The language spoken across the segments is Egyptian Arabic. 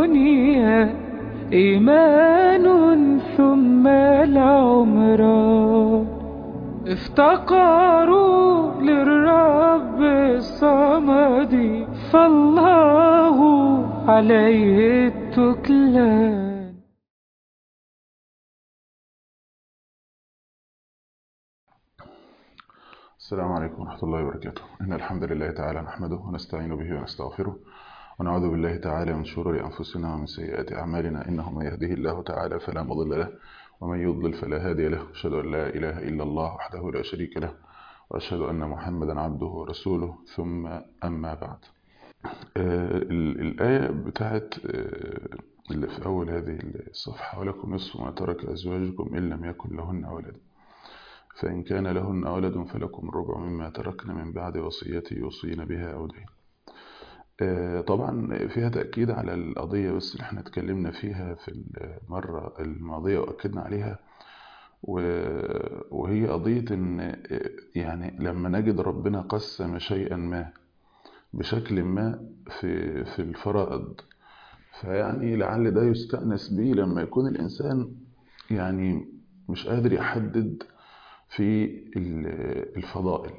الدنيا إيمان ثم العمران افتقروا للرب الصمد فالله عليه التكلان السلام عليكم ورحمة الله وبركاته إن الحمد لله تعالى نحمده ونستعين به ونستغفره ونعوذ بالله تعالى من شرور أنفسنا ومن سيئات أعمالنا إنه من يهده الله تعالى فلا مضل له ومن يضلل فلا هادي له أشهد أن لا إله إلا الله وحده لا شريك له وأشهد أن محمدا عبده ورسوله ثم أما بعد آه، ال- الآية بتاعت آه، اللي في أول هذه الصفحة ولكم نصف ما ترك أزواجكم إن لم يكن لهن ولد فإن كان لهن ولد فلكم الربع مما تركن من بعد وصية يوصين بها أو دين آه، طبعا فيها تأكيد على القضية بس اللي احنا اتكلمنا فيها في المرة الماضية وأكدنا عليها و- وهي قضية إن آه، يعني لما نجد ربنا قسم شيئا ما بشكل ما في في الفرائض فيعني لعل ده يستأنس به لما يكون الإنسان يعني مش قادر يحدد في ال- الفضائل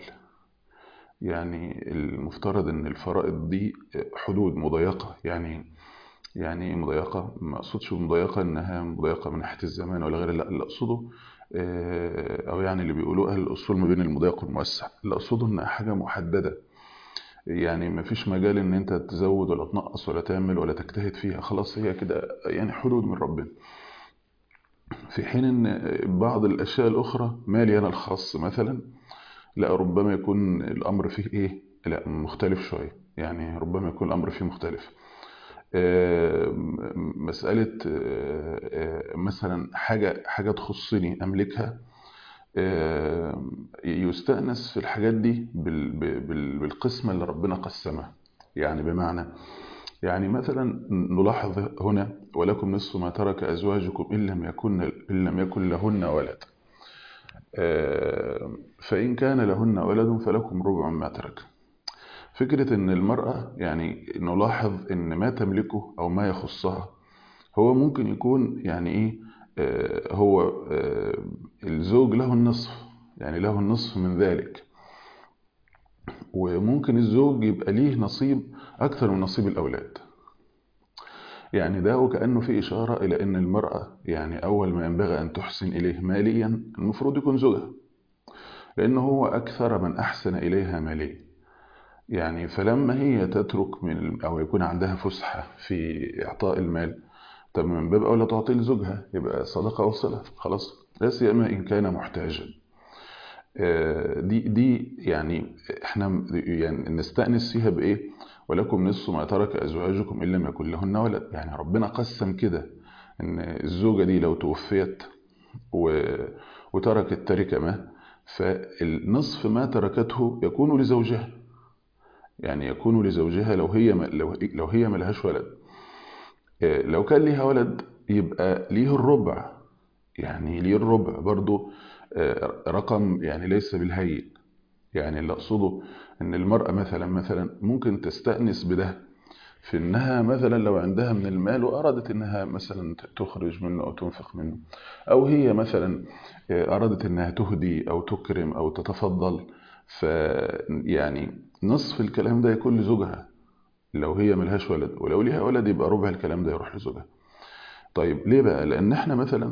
يعني المفترض ان الفرائض دي حدود مضيقة يعني يعني إيه مضيقة ما اقصدش مضيقة انها مضيقة من ناحية الزمان ولا غير لا اللي اقصده آه، او يعني اللي بيقولوه اهل الاصول ما بين المضيق والموسع اللي اقصده انها حاجة محددة يعني ما فيش مجال ان انت تزود ولا تنقص ولا تعمل ولا تجتهد فيها خلاص هي كده يعني حدود من ربنا في حين ان بعض الاشياء الاخرى مالي انا الخاص مثلا لا ربما يكون الامر فيه ايه لا مختلف شويه يعني ربما يكون الامر فيه مختلف آه، م- مساله آه، آه، مثلا حاجه حاجه تخصني املكها آه، يستأنس في الحاجات دي بال- بال- بالقسمه اللي ربنا قسمها يعني بمعنى يعني مثلا نلاحظ هنا ولكم نصف ما ترك أزواجكم إن لم يكن إن لم يكن لهن ولد آه، فإن كان لهن ولد فلكم ربع ما ترك فكرة إن المرأة يعني نلاحظ إن ما تملكه أو ما يخصها هو ممكن يكون يعني إيه آه، هو آه، الزوج له النصف يعني له النصف من ذلك وممكن الزوج يبقى ليه نصيب أكثر من نصيب الأولاد يعني ده وكأنه في إشارة إلى أن المرأة يعني أول ما ينبغي أن تحسن إليه ماليا المفروض يكون زوجها لأنه هو أكثر من أحسن إليها ماليا يعني فلما هي تترك من أو يكون عندها فسحة في إعطاء المال طب من باب أولى تعطيه لزوجها يبقى صدقة وصلة خلاص لا سيما إن كان محتاجا آه، دي دي يعني احنا يعني نستأنس فيها بإيه ولكم نصف ما ترك أزواجكم إن لم يكن لهن ولد يعني ربنا قسم كده إن الزوجة دي لو توفيت و... وتركت تركة ما فالنصف ما تركته يكون لزوجها يعني يكون لزوجها لو هي ما... لو... لو هي ملهاش ولد آه، لو كان ليها ولد يبقى ليه الربع يعني ليه الربع برضو آه، رقم يعني ليس بالهين يعني اللي أقصده إن المرأة مثلا مثلا ممكن تستأنس بده في إنها مثلا لو عندها من المال وأرادت إنها مثلا تخرج منه أو تنفق منه أو هي مثلا آه، أرادت إنها تهدي أو تكرم أو تتفضل ف يعني نصف الكلام ده يكون لزوجها لو هي ملهاش ولد ولو ليها ولد يبقى ربع الكلام ده يروح لزوجها طيب ليه بقى لأن احنا مثلا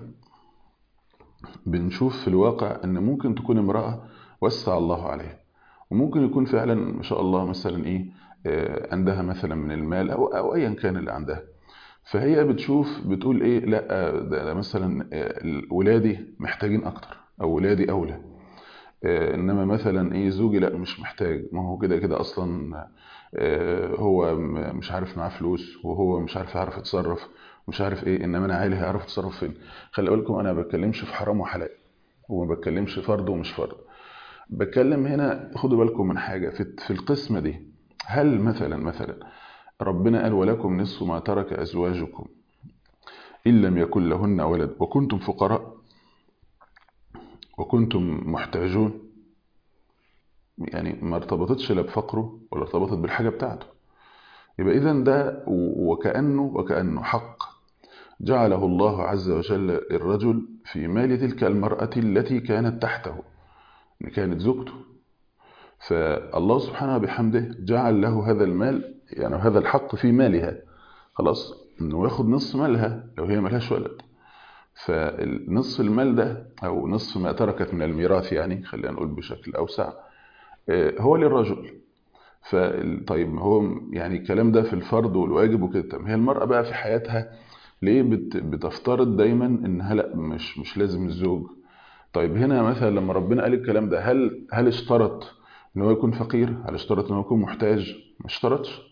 بنشوف في الواقع ان ممكن تكون امرأة وسع الله عليها وممكن يكون فعلا ما شاء الله مثلا ايه آه، عندها مثلا من المال او او ايا كان اللي عندها فهي بتشوف بتقول ايه لا آه، ده ده مثلا آه، ولادي محتاجين اكتر او ولادي اولى آه، انما مثلا ايه زوجي لا مش محتاج ما هو كده كده اصلا آه، هو م- مش عارف معاه فلوس وهو مش عارف يعرف يتصرف مش عارف ايه انما انا عيلي هيعرف يتصرف فين خلي بالكم انا ما بتكلمش في حرام وحلال وما بتكلمش فرض ومش فرض بتكلم هنا خدوا بالكم من حاجة في في القسمة دي هل مثلا مثلا ربنا قال ولكم نصف ما ترك أزواجكم إن لم يكن لهن ولد وكنتم فقراء وكنتم محتاجون يعني ما ارتبطتش لا بفقره ولا ارتبطت بالحاجة بتاعته يبقى إذا ده وكأنه وكأنه حق جعله الله عز وجل الرجل في مال تلك المرأة التي كانت تحته كانت زوجته فالله سبحانه بحمده جعل له هذا المال يعني هذا الحق في مالها خلاص انه ياخد نصف مالها لو هي ملهاش ولد فنصف المال ده او نصف ما تركت من الميراث يعني خلينا نقول بشكل اوسع هو للرجل فطيب هو يعني الكلام ده في الفرض والواجب وكده طب هي المرأة بقى في حياتها ليه بتفترض دايما انها لا مش مش لازم الزوج طيب هنا مثلا لما ربنا قال الكلام ده هل هل اشترط ان هو يكون فقير هل اشترط ان هو يكون محتاج ما اشترطش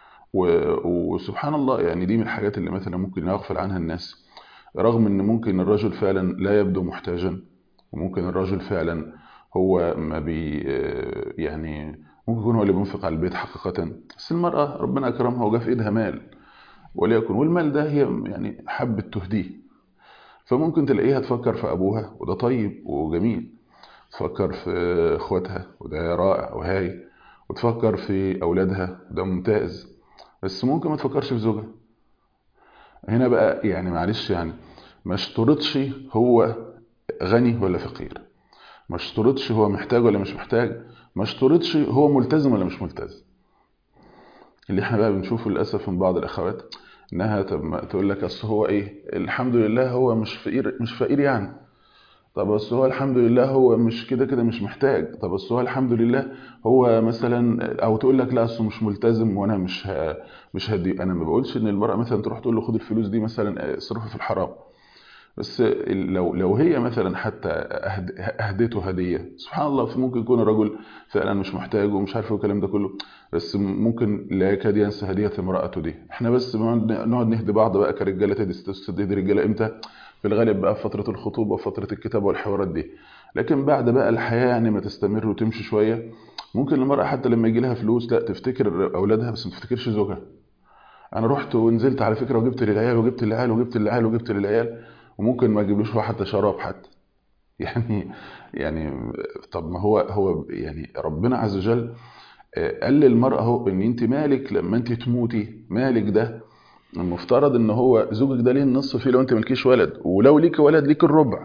وسبحان الله يعني دي من الحاجات اللي مثلا ممكن يغفل عنها الناس رغم ان ممكن الرجل فعلا لا يبدو محتاجا وممكن الرجل فعلا هو ما بي يعني ممكن يكون هو اللي بينفق على البيت حقيقة بس المرأة ربنا أكرمها وجا في إيدها مال وليكن والمال ده هي يعني حبة تهديه فممكن تلاقيها تفكر في أبوها وده طيب وجميل تفكر في اخواتها وده رائع وهاي وتفكر في أولادها وده ممتاز بس ممكن ما تفكرش في زوجها هنا بقى يعني معلش يعني ما اشترطش هو غني ولا فقير ما اشترطش هو محتاج ولا مش محتاج ما اشترطش هو ملتزم ولا مش ملتزم اللي احنا بقى بنشوفه للاسف من بعض الاخوات انها تقول لك اصل هو ايه الحمد لله هو مش فقير مش فقير يعني طب بس هو الحمد لله هو مش كده كده مش محتاج طب بس هو الحمد لله هو مثلا او تقول لك لا اصله مش ملتزم وانا مش ه... مش هدي انا ما بقولش ان المراه مثلا تروح تقول له خد الفلوس دي مثلا اصرفها في الحرام بس لو لو هي مثلا حتى اهدته هديه سبحان الله ممكن يكون الرجل فعلا مش محتاج ومش عارف الكلام ده كله بس ممكن لا يكاد ينسى هديه امراته دي احنا بس نقعد نهدي بعض بقى كرجاله تهدي رجاله امتى في الغالب بقى في فتره الخطوبه وفتره الكتابه والحوارات دي لكن بعد بقى الحياه يعني ما تستمر وتمشي شويه ممكن المراه حتى لما يجي لها فلوس لا تفتكر اولادها بس ما تفتكرش زوجها انا رحت ونزلت على فكره وجبت للعيال وجبت للعيال وجبت للعيال وجبت للعيال وممكن ما اجيبلوش حتى شراب حتى يعني يعني طب ما هو هو يعني ربنا عز وجل قال للمرأة هو ان انت مالك لما انت تموتي مالك ده المفترض ان هو زوجك ده ليه النصف فيه لو انت مالكيش ولد ولو ليك ولد ليك الربع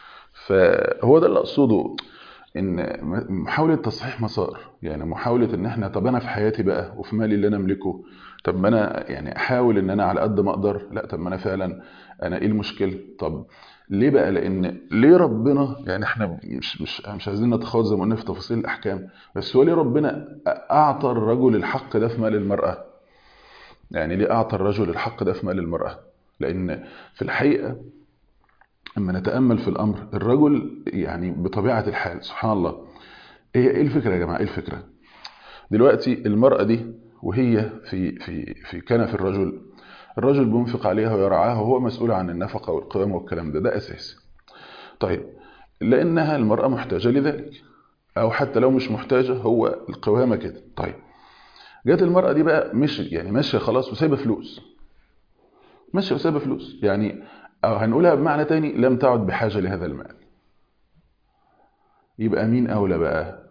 فهو ده اللي اقصده ان محاولة تصحيح مسار يعني محاولة ان احنا طب انا في حياتي بقى وفي مالي اللي انا املكه طب ما انا يعني احاول ان انا على قد ما اقدر لا طب ما انا فعلا انا ايه المشكله طب ليه بقى لان ليه ربنا يعني احنا مش مش مش عايزين نتخوض زي ما قلنا في تفاصيل الاحكام بس هو ليه ربنا اعطى الرجل الحق ده في مال المراه يعني ليه اعطى الرجل الحق ده في مال المراه لان في الحقيقه اما نتامل في الامر الرجل يعني بطبيعه الحال سبحان الله ايه ايه الفكره يا جماعه ايه الفكره دلوقتي المراه دي وهي في في في كنف الرجل الرجل بينفق عليها ويرعاها وهو مسؤول عن النفقة والقوامة والكلام ده ده أساسي طيب لأنها المرأة محتاجة لذلك أو حتى لو مش محتاجة هو القوامة كده طيب جت المرأة دي بقى مش يعني ماشية خلاص وسايبة فلوس ماشية وسايبة فلوس يعني أو هنقولها بمعنى تاني لم تعد بحاجة لهذا المال يبقى مين أولى بقى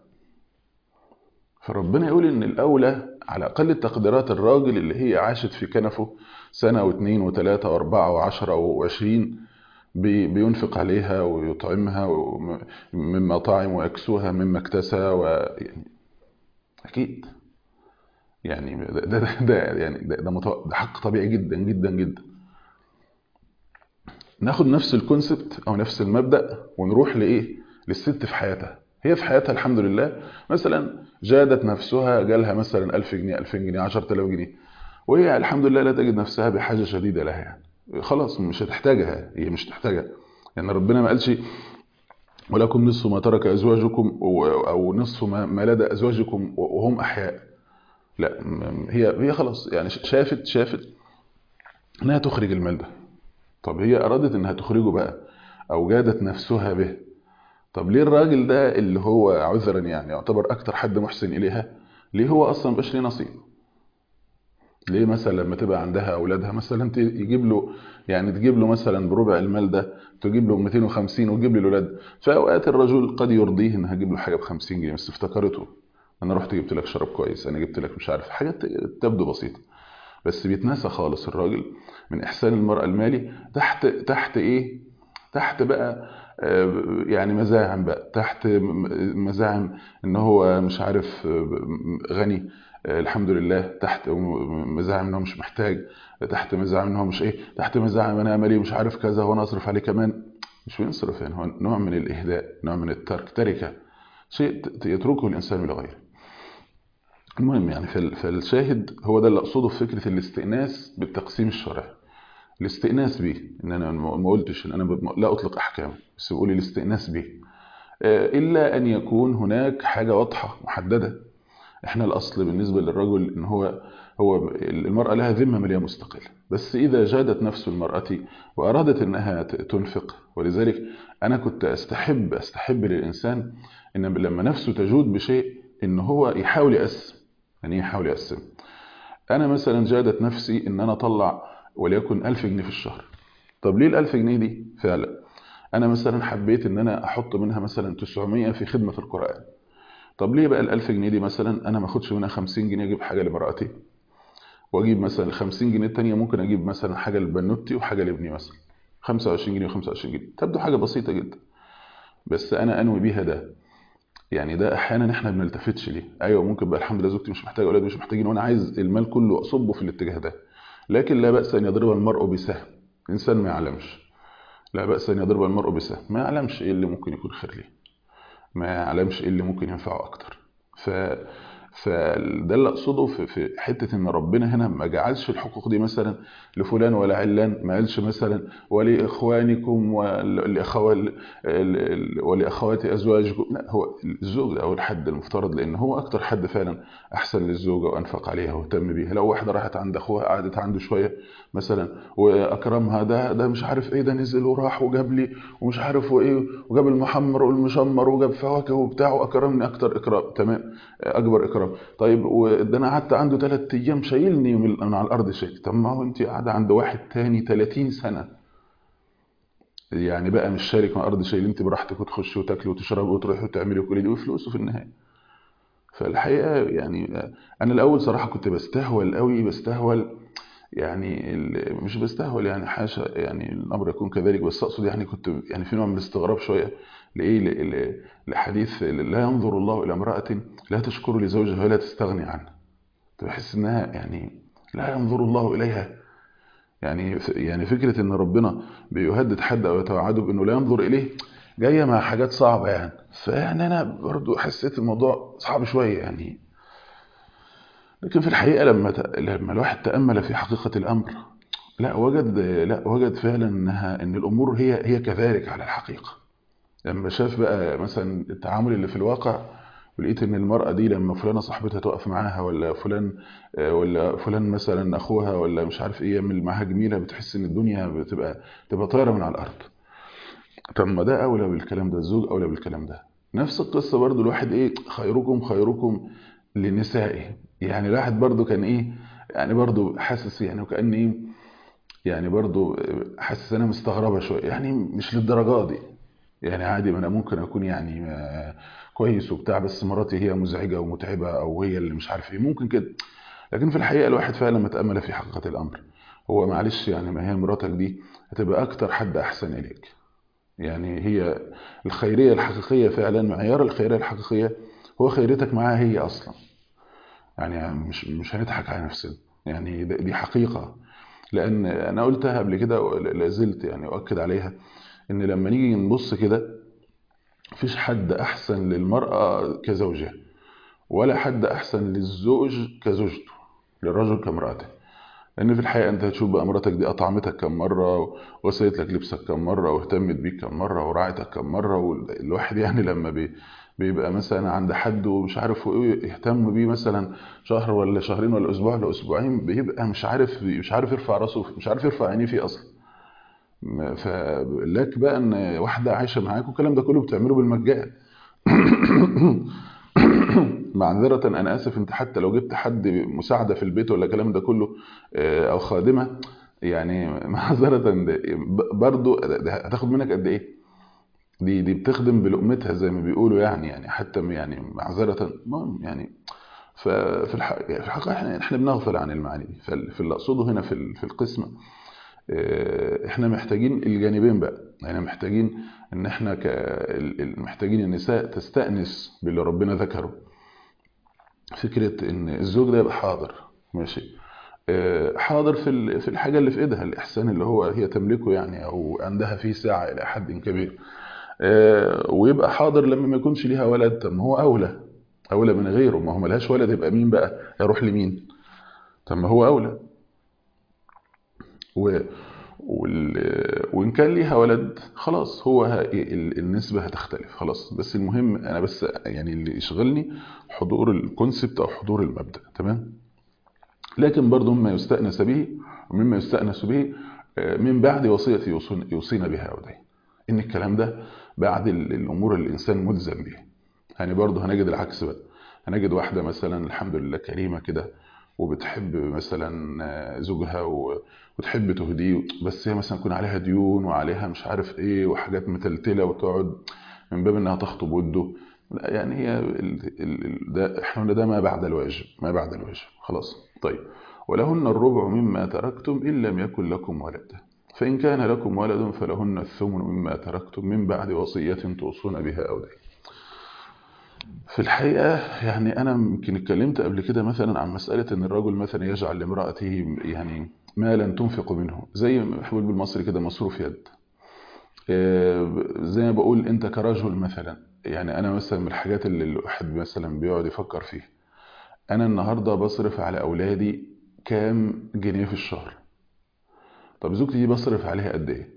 فربنا يقول إن الأولى على أقل التقديرات الراجل اللي هي عاشت في كنفه سنة واثنين وثلاثة وأربعة وعشرة وعشرين بينفق عليها ويطعمها مما طعم ويكسوها مما اكتسى و يعني أكيد يعني ده ده, ده يعني ده, ده, مط... ده حق طبيعي جدا جدا جدا ناخد نفس الكونسبت أو نفس المبدأ ونروح لإيه للست في حياتها هي في حياتها الحمد لله مثلا جادت نفسها جالها مثلا 1000 جنيه 2000 جنيه 10000 جنيه وهي الحمد لله لا تجد نفسها بحاجة شديدة لها يعني خلاص مش هتحتاجها هي مش تحتاجها يعني ربنا ما قالش ولكم نصف ما ترك أزواجكم أو نصف ما لدى أزواجكم وهم أحياء لا هي هي خلاص يعني شافت شافت انها تخرج المال ده طب هي ارادت انها تخرجه بقى او جادت نفسها به طب ليه الراجل ده اللي هو عذرا يعني يعتبر اكتر حد محسن اليها ليه هو اصلا مبقاش ليه نصيب ليه مثلا لما تبقى عندها اولادها مثلا يجيب له يعني تجيب له مثلا بربع المال ده تجيب له 250 وتجيب له الاولاد في اوقات الرجل قد يرضيه انها تجيب له حاجه ب 50 جنيه بس افتكرته انا رحت جبت لك شراب كويس انا جبت لك مش عارف حاجات تبدو بسيطه بس بيتنسى خالص الراجل من احسان المرأة المالي تحت تحت ايه تحت بقى آه، يعني مزاعم بقى تحت م- مزاعم ان هو مش عارف آه، غني آه، الحمد لله تحت مزاعم ان هو مش محتاج تحت مزاعم ان هو مش ايه تحت مزاعم انا مالي مش عارف كذا وانا اصرف عليه كمان مش بينصرف يعني هو نوع من الاهداء نوع من الترك تركه شيء ت- يتركه الانسان لغيره المهم يعني فال- فالشاهد هو ده اللي اقصده في فكره الاستئناس بالتقسيم الشرعي الاستئناس به ان انا ما ما قلتش ان انا ب- لا اطلق احكام بس بقول الاستئناس به آه، الا ان يكون هناك حاجه واضحه محدده احنا الاصل بالنسبه للرجل ان هو هو المراه لها ذمه ماليه مستقله بس اذا جادت نفس المراه وارادت انها ت- تنفق ولذلك انا كنت استحب استحب للانسان ان لما نفسه تجود بشيء ان هو يحاول يقسم يعني ايه يحاول يقسم انا مثلا جادت نفسي ان انا اطلع وليكن 1000 جنيه في الشهر طب ليه ال 1000 جنيه دي فعلا انا مثلا حبيت ان انا احط منها مثلا 900 في خدمه القران طب ليه بقى ال 1000 جنيه دي مثلا انا ما اخدش منها 50 جنيه اجيب حاجه لمراتي واجيب مثلا ال 50 جنيه التانية ممكن اجيب مثلا حاجه لبنوتي وحاجه لابني مثلا 25 جنيه و25 جنيه تبدو حاجه بسيطه جدا بس انا انوي بيها ده يعني ده احيانا احنا ما بنلتفتش ليه ايوه ممكن بقى الحمد لله زوجتي مش محتاجه اولادي مش محتاجين وانا عايز المال كله اصبه في الاتجاه ده لكن لا باس ان يضرب المرء بسهم انسان ما يعلمش لا باس ان يضرب المرء بسهم ما يعلمش ايه اللي ممكن يكون خير ليه ما يعلمش ايه اللي ممكن ينفعه اكتر ف فده اللي اقصده في في حته ان ربنا هنا ما جعلش الحقوق دي مثلا لفلان ولا علان ما قالش مثلا ولاخوانكم ولاخوال ولاخوات ازواجكم لا هو الزوج او الحد المفترض لان هو اكتر حد فعلا احسن للزوجه وانفق عليها واهتم بيها لو واحده راحت عند اخوها قعدت عنده شويه مثلا واكرمها ده ده مش عارف ايه ده نزل وراح وجاب لي ومش عارف وايه وجاب المحمر والمشمر وجاب فواكه وبتاع واكرمني اكتر اكرام تمام اكبر اكرام طيب وده انا قعدت عنده ثلاث ايام شايلني من من على الارض شيء طب ما هو انت قاعده عند واحد تاني 30 سنه يعني بقى مش شارك مع الارض شايل انت براحتك وتخشي وتاكلي وتشربي وتروحي وتعملي كل دي وفلوسه في النهايه فالحقيقه يعني انا الاول صراحه كنت بستهول قوي بستهول يعني ال- مش بستهول يعني حاشا يعني الامر يكون كذلك بس اقصد يعني كنت يعني في نوع من الاستغراب شويه لايه ل- ل- لحديث لا ينظر الله الى امراه لا تشكر لزوجها ولا تستغني عنه كنت بحس انها يعني لا ينظر الله اليها يعني ف- يعني فكره ان ربنا بيهدد حد او يتوعده بانه لا ينظر اليه جايه مع حاجات صعبه يعني فيعني انا برضو حسيت الموضوع صعب شويه يعني لكن في الحقيقه لما ت- لما الواحد تامل في حقيقه الامر لا وجد لا وجد فعلا انها ان الامور هي هي كذلك على الحقيقه لما شاف بقى مثلا التعامل اللي في الواقع ولقيت ان المرأة دي لما فلانة صاحبتها تقف معاها ولا فلان آه، ولا فلان مثلا اخوها ولا مش عارف ايه يعمل معاها جميلة بتحس ان الدنيا بتبقى تبقى طايرة من على الارض طب ما ده اولى بالكلام ده الزوج اولى بالكلام ده نفس القصة برضو الواحد ايه خيركم خيركم لنسائه يعني الواحد برضو كان ايه يعني برضو حاسس يعني وكأن ايه يعني برضو حاسس انا مستغربة شوية يعني مش للدرجة دي يعني عادي ما انا ممكن اكون يعني آه، كويس وبتاع بس مراتي هي مزعجة ومتعبة او هي اللي مش عارف ايه ممكن كده لكن في الحقيقة الواحد فعلا لما تأمل في حقيقة الامر هو معلش يعني ما هي مراتك دي هتبقى اكتر حد احسن اليك يعني هي الخيرية الحقيقية فعلا معيار الخيرية الحقيقية هو خيرتك معاها هي اصلا يعني مش مش هنضحك على نفسنا يعني ده- دي حقيقة لان انا قلتها قبل كده ولا زلت يعني اؤكد عليها ان لما نيجي نبص كده مفيش حد احسن للمرأة كزوجها ولا حد احسن للزوج كزوجته للرجل كامرأته لان في الحقيقة انت هتشوف بقى مراتك دي اطعمتك كم مرة وغسلت لك لبسك كم مرة واهتمت بيك كم مرة وراعتك كم مرة والواحد يعني لما بي بيبقى مثلا عند حد ومش عارف ايه يهتم بيه مثلا شهر ولا شهرين ولا اسبوع ولا اسبوعين بيبقى مش عارف مش عارف يرفع راسه مش عارف يرفع عينيه فيه اصلا فلك بقى ان واحده عايشه معاك والكلام ده كله بتعمله بالمجان معذرة أنا آسف أنت حتى لو جبت حد مساعدة في البيت ولا الكلام ده كله آه، أو خادمة يعني معذرة ده برضو ده هتاخد منك قد إيه؟ دي دي بتخدم بلقمتها زي ما بيقولوا يعني يعني حتى يعني معذرة المهم يعني ففي الح- في الحقيقة احنا احنا بنغفل عن المعاني دي فال- في اللي أقصده هنا في ال- في القسم آه، احنا محتاجين الجانبين بقى يعني محتاجين ان احنا ك ال- ال- محتاجين النساء تستأنس باللي ربنا ذكره فكرة ان الزوج ده يبقى حاضر ماشي آه، حاضر في ال- في الحاجة اللي في ايدها الإحسان اللي هو هي تملكه يعني أو عندها فيه ساعة إلى حد كبير آه، ويبقى حاضر لما ما يكونش ليها ولد طب ما هو أولى أولى من غيره ما هو ملهاش ولد يبقى مين بقى يروح لمين طب ما هو أولى و وال... وإن كان ليها ولد خلاص هو ه... ال- النسبة هتختلف خلاص بس المهم أنا بس يعني اللي يشغلني حضور الكونسبت أو حضور المبدأ تمام لكن برضه مما يستأنس به ومما يستأنس به آه، من بعد وصية يوصون- يوصينا بها أو دين إن الكلام ده بعد ال- الأمور اللي الإنسان ملزم بها يعني برضه هنجد العكس بقى هنجد واحدة مثلا الحمد لله كريمة كده وبتحب مثلا آه، زوجها و- وتحب تهديه بس هي مثلا يكون عليها ديون وعليها مش عارف ايه وحاجات متلتلة وتقعد من باب انها تخطب وده لا يعني هي ال... ال... ال- ده احنا قلنا ده ما بعد الواجب ما بعد الواجب خلاص طيب ولهن الربع مما تركتم إن لم يكن لكم ولد فإن كان لكم ولد فلهن الثمن مما تركتم من بعد وصية توصون بها أو دين في الحقيقة يعني أنا يمكن اتكلمت قبل كده مثلا عن مسألة إن الرجل مثلا يجعل لامرأته يعني مالا تنفق منه زي ما بيقول بالمصري كده مصروف يد آه، زي ما بقول أنت كرجل مثلا يعني أنا مثلا من الحاجات اللي الواحد مثلا بيقعد يفكر فيها أنا النهاردة بصرف على أولادي كام جنيه في الشهر طب زوجتي دي بصرف عليها قد إيه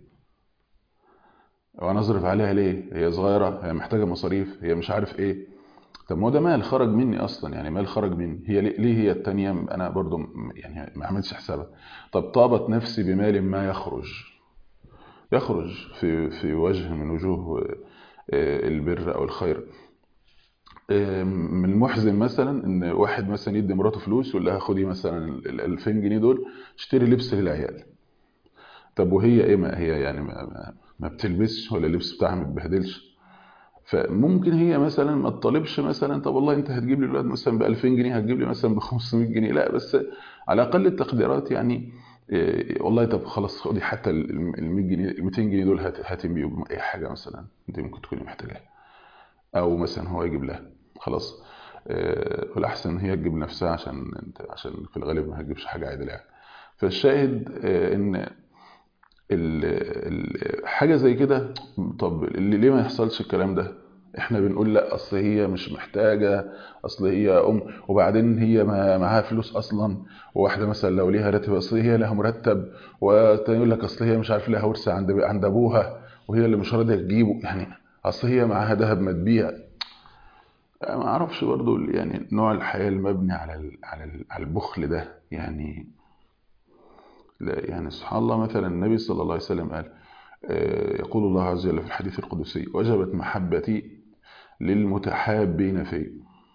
وأنا أصرف عليها ليه هي صغيرة هي محتاجة مصاريف هي مش عارف إيه طب ما هو ده مال خرج مني اصلا يعني مال خرج مني هي ليه ليه هي التانية انا برضو م- يعني ما عملتش حسابها طب طابت نفسي بمال ما يخرج يخرج في في وجه من وجوه آه، البر او الخير آه، من المحزن مثلا ان واحد مثلا يدي مراته فلوس يقول لها خدي مثلا ال 2000 جنيه دول اشتري لبس للعيال طب وهي ايه ما هي يعني ما, ما, ما بتلبسش ولا اللبس بتاعها ما بيتبهدلش فممكن هي مثلا ما تطالبش مثلا طب والله انت هتجيب لي الولاد مثلا ب 2000 جنيه هتجيب لي مثلا ب 500 جنيه لا بس على اقل التقديرات يعني إيه، والله طب خلاص خدي حتى ال 100 جنيه ال 200 جنيه دول هات- هاتي بيهم اي حاجه مثلا انت ممكن تكوني محتاجاها او مثلا هو يجيب لها خلاص آه، والاحسن هي تجيب لنفسها عشان انت عشان في الغالب ما هتجيبش حاجه عادله يعني فالشاهد آه، ان ال- ال- حاجة زي كده طب اللي ليه ما يحصلش الكلام ده احنا بنقول لا اصل هي مش محتاجة اصل هي ام وبعدين هي ما معاها فلوس اصلا وواحدة مثلا لو ليها راتب اصل هي لها مرتب والتاني يقول لك اصل هي مش عارف لها ورثة عند عند ابوها وهي اللي مش راضية تجيبه يعني اصل هي معاها ذهب ما تبيع ما اعرفش برضو يعني نوع الحياة المبني على ال- على ال- على البخل ده يعني لا يعني سبحان الله مثلا النبي صلى الله عليه وسلم قال آه، يقول الله عز وجل في الحديث القدسي وجبت محبتي للمتحابين في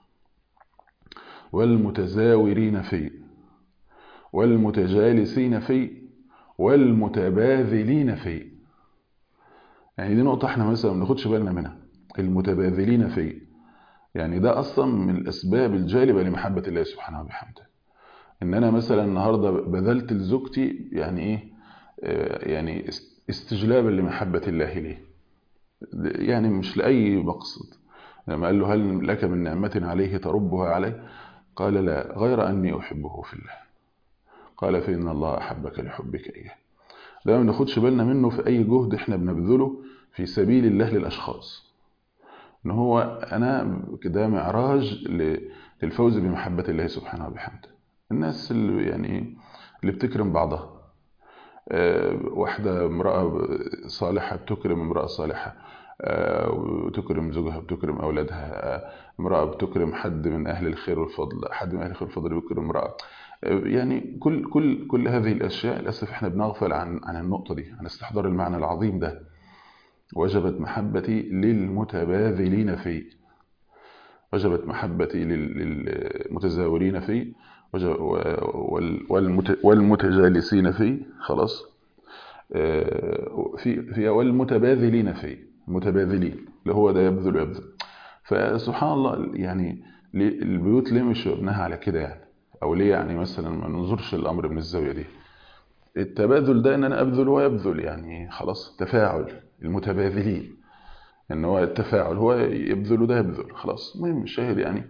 والمتزاورين في والمتجالسين في والمتباذلين في يعني دي نقطة احنا مثلا ما بناخدش بالنا منها المتباذلين في يعني ده أصلا من الأسباب الجالبة لمحبة الله سبحانه وبحمده ان انا مثلا النهارده بذلت لزوجتي يعني ايه آه، يعني است- استجلابا لمحبه الله ليه يعني مش لاي مقصد لما قال له هل لك من نعمه عليه تربها عليه قال لا غير اني احبه في الله قال فان الله احبك لحبك اياه ده ما بناخدش بالنا منه في اي جهد احنا بنبذله في سبيل الله للاشخاص ان هو انا كده معراج ل- للفوز بمحبه الله سبحانه وبحمده الناس اللي يعني اللي بتكرم بعضها آه، واحدة امرأة صالحة بتكرم امرأة صالحة آه، وتكرم زوجها بتكرم أولادها آه، امرأة بتكرم حد من أهل الخير والفضل حد من أهل الخير والفضل بيكرم امرأة آه، يعني كل كل كل هذه الأشياء للأسف احنا بنغفل عن عن النقطة دي عن استحضار المعنى العظيم ده وجبت محبتي للمتباذلين فيه وجبت محبتي لل- للمتزاورين فيه وج- و- وال- والمت- والمتجالسين فيه خلاص آه، في في والمتباذلين فيه المتباذلين اللي هو ده يبذل يبذل فسبحان الله يعني ليه البيوت ليه مش مبناها على كده يعني او ليه يعني مثلا ما ننظرش الامر من الزاويه دي التبادل ده ان انا ابذل ويبذل يعني خلاص تفاعل المتبادلين ان هو التفاعل هو يبذل وده يبذل خلاص المهم الشاهد يعني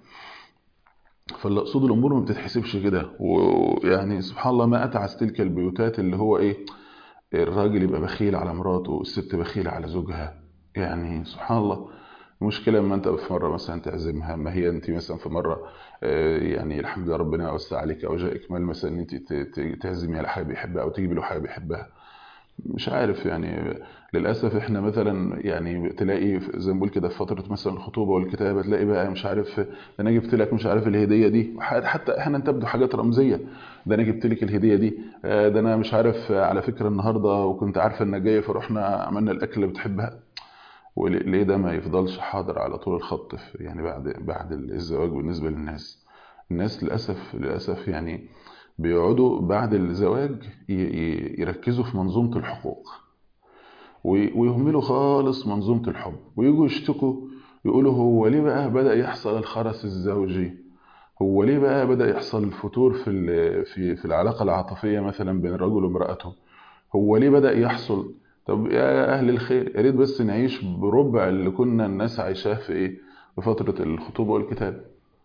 فاللي اقصد الامور ما بتتحسبش كده ويعني سبحان الله ما اتعس تلك البيوتات اللي هو ايه الراجل يبقى بخيل على مراته والست بخيلة على زوجها يعني سبحان الله المشكلة لما انت في مرة مثلا تعزمها ما هي انت مثلا في مرة آه، يعني الحمد لله ربنا وسع عليك او جاء اكمال مثلا ان انت ت- ت- تعزمي على حاجة بيحبها او تجيبي له حاجة بيحبها مش عارف يعني للأسف احنا مثلا يعني تلاقي في- زي ما بقول كده في فترة مثلا الخطوبة والكتابة تلاقي بقى مش عارف ده انا جبت لك مش عارف الهدية دي وح- حتى احيانا تبدو حاجات رمزية ده انا جبت لك الهدية دي آه، ده انا مش عارف آه، على فكرة النهاردة وكنت عارفة انك جاية فرحنا عملنا الاكل اللي بتحبها وليه ده ما يفضلش حاضر على طول الخط في يعني بعد بعد الزواج بالنسبة للناس الناس للأسف للأسف يعني بيقعدوا بعد الزواج ي- ي- يركزوا في منظومة الحقوق وي- ويهملوا خالص منظومة الحب ويجوا يشتكوا يقولوا هو ليه بقى بدأ يحصل الخرس الزوجي هو ليه بقى بدأ يحصل الفتور في ال- في في العلاقة العاطفية مثلا بين الرجل وامرأته هو ليه بدأ يحصل طب يا أهل الخير يا ريت بس نعيش بربع اللي كنا الناس عايشاه في إيه في فترة الخطوبة والكتاب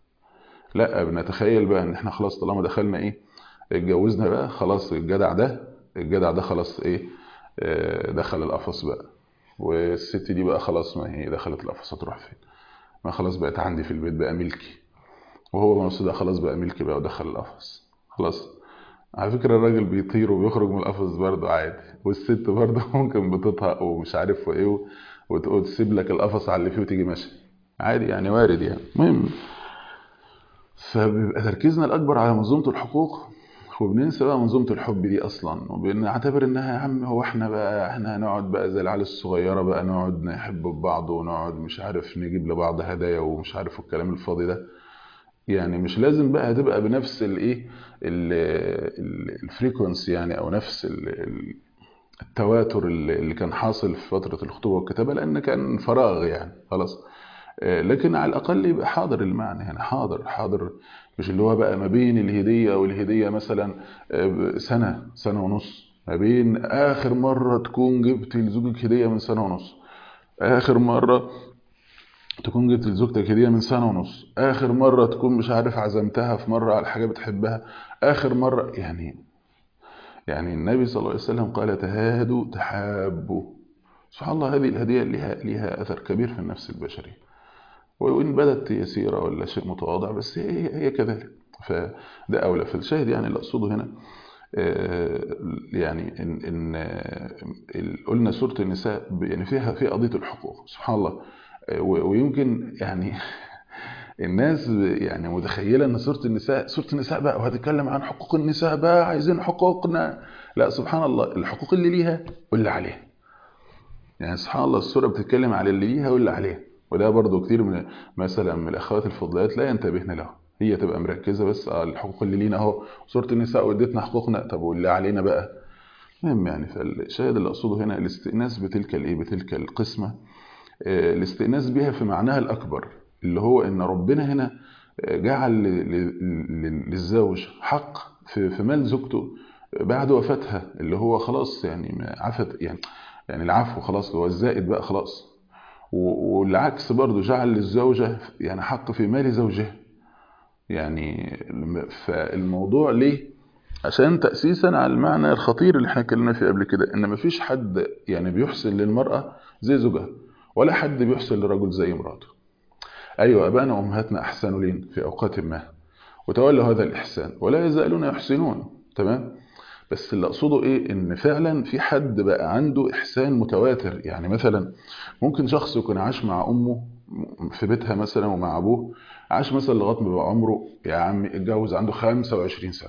لا بنتخيل بقى ان احنا خلاص طالما دخلنا ايه اتجوزنا بقى خلاص الجدع ده الجدع ده خلاص ايه آه، دخل القفص بقى والست دي بقى خلاص ما هي دخلت القفص هتروح فين ما خلاص بقت عندي في البيت بقى ملكي وهو نفسه ده خلاص بقى ملكي بقى ودخل القفص خلاص على فكرة الراجل بيطير وبيخرج من القفص برضه عادي والست برضه ممكن بتطهق ومش عارف وايه وتقول تسيب لك القفص على اللي فيه وتيجي ماشي عادي يعني وارد يعني المهم فبيبقى تركيزنا الأكبر على منظومة الحقوق وبننسى بقى منظومة الحب دي أصلا وبنعتبر إنها يا عم هو إحنا بقى إحنا هنقعد بقى زي العيال الصغيرة بقى نقعد نحب ببعض ونقعد مش عارف نجيب لبعض هدايا ومش عارف الكلام الفاضي ده يعني مش لازم بقى هتبقى بنفس الايه الفريكونسي يعني او نفس ال- ال- التواتر اللي اللي كان حاصل في فترة الخطوبة والكتابة لأن كان فراغ يعني خلاص آه، لكن على الأقل يبقى حاضر المعنى يعني حاضر حاضر مش اللي هو بقى ما بين الهدية والهدية مثلا آه، سنة سنة ونص ما بين آخر مرة تكون جبت لزوجك هدية من سنة ونص آخر مرة تكون جبت لزوجتك هدية من سنة ونص آخر مرة تكون مش عارف عزمتها في مرة على حاجة بتحبها آخر مرة يعني يعني النبي صلى الله عليه وسلم قال تهادوا تحابوا سبحان الله هذه الهدية لها, لها أثر كبير في النفس البشرية وإن بدت يسيرة ولا شيء متواضع بس هي, هي كذلك فده أولى فالشاهد يعني اللي أقصده هنا آه، يعني إن, إن آه، ال- قلنا سورة النساء ب- يعني فيها في قضية الحقوق سبحان الله آه، و- ويمكن يعني الناس يعني متخيلة ان سورة النساء سورة النساء بقى وهتتكلم عن حقوق النساء بقى عايزين حقوقنا لا سبحان الله الحقوق اللي ليها واللي عليها يعني سبحان الله السورة بتتكلم على اللي ليها واللي عليها وده برضو كتير من مثلا من الاخوات الفضليات لا ينتبهن له هي تبقى مركزة بس على الحقوق اللي لينا اهو سورة النساء وديتنا حقوقنا طب واللي علينا بقى المهم يعني فالشاهد اللي اقصده هنا الاستئناس بتلك الايه بتلك القسمة آه، الاستئناس بها في معناها الأكبر اللي هو إن ربنا هنا آه، جعل ل- ل- ل- للزوج حق في في مال زوجته بعد وفاتها اللي هو خلاص يعني ما عفت يعني يعني العفو خلاص اللي هو الزائد بقى خلاص و- والعكس برضه جعل للزوجة يعني حق في مال زوجها يعني الم- فالموضوع ليه عشان تأسيسا على المعنى الخطير اللي احنا اتكلمنا فيه قبل كده ان مفيش حد يعني بيحسن للمرأة زي زوجها ولا حد بيحسن للرجل زي مراته ايوه ابائنا وامهاتنا احسنوا لين في اوقات ما وتولوا هذا الاحسان ولا يزالون يحسنون تمام بس اللي اقصده ايه ان فعلا في حد بقى عنده احسان متواتر يعني مثلا ممكن شخص يكون عاش مع امه في بيتها مثلا ومع ابوه عاش مثلا لغايه ما بقى عمره يا عمي اتجوز عنده 25 سنه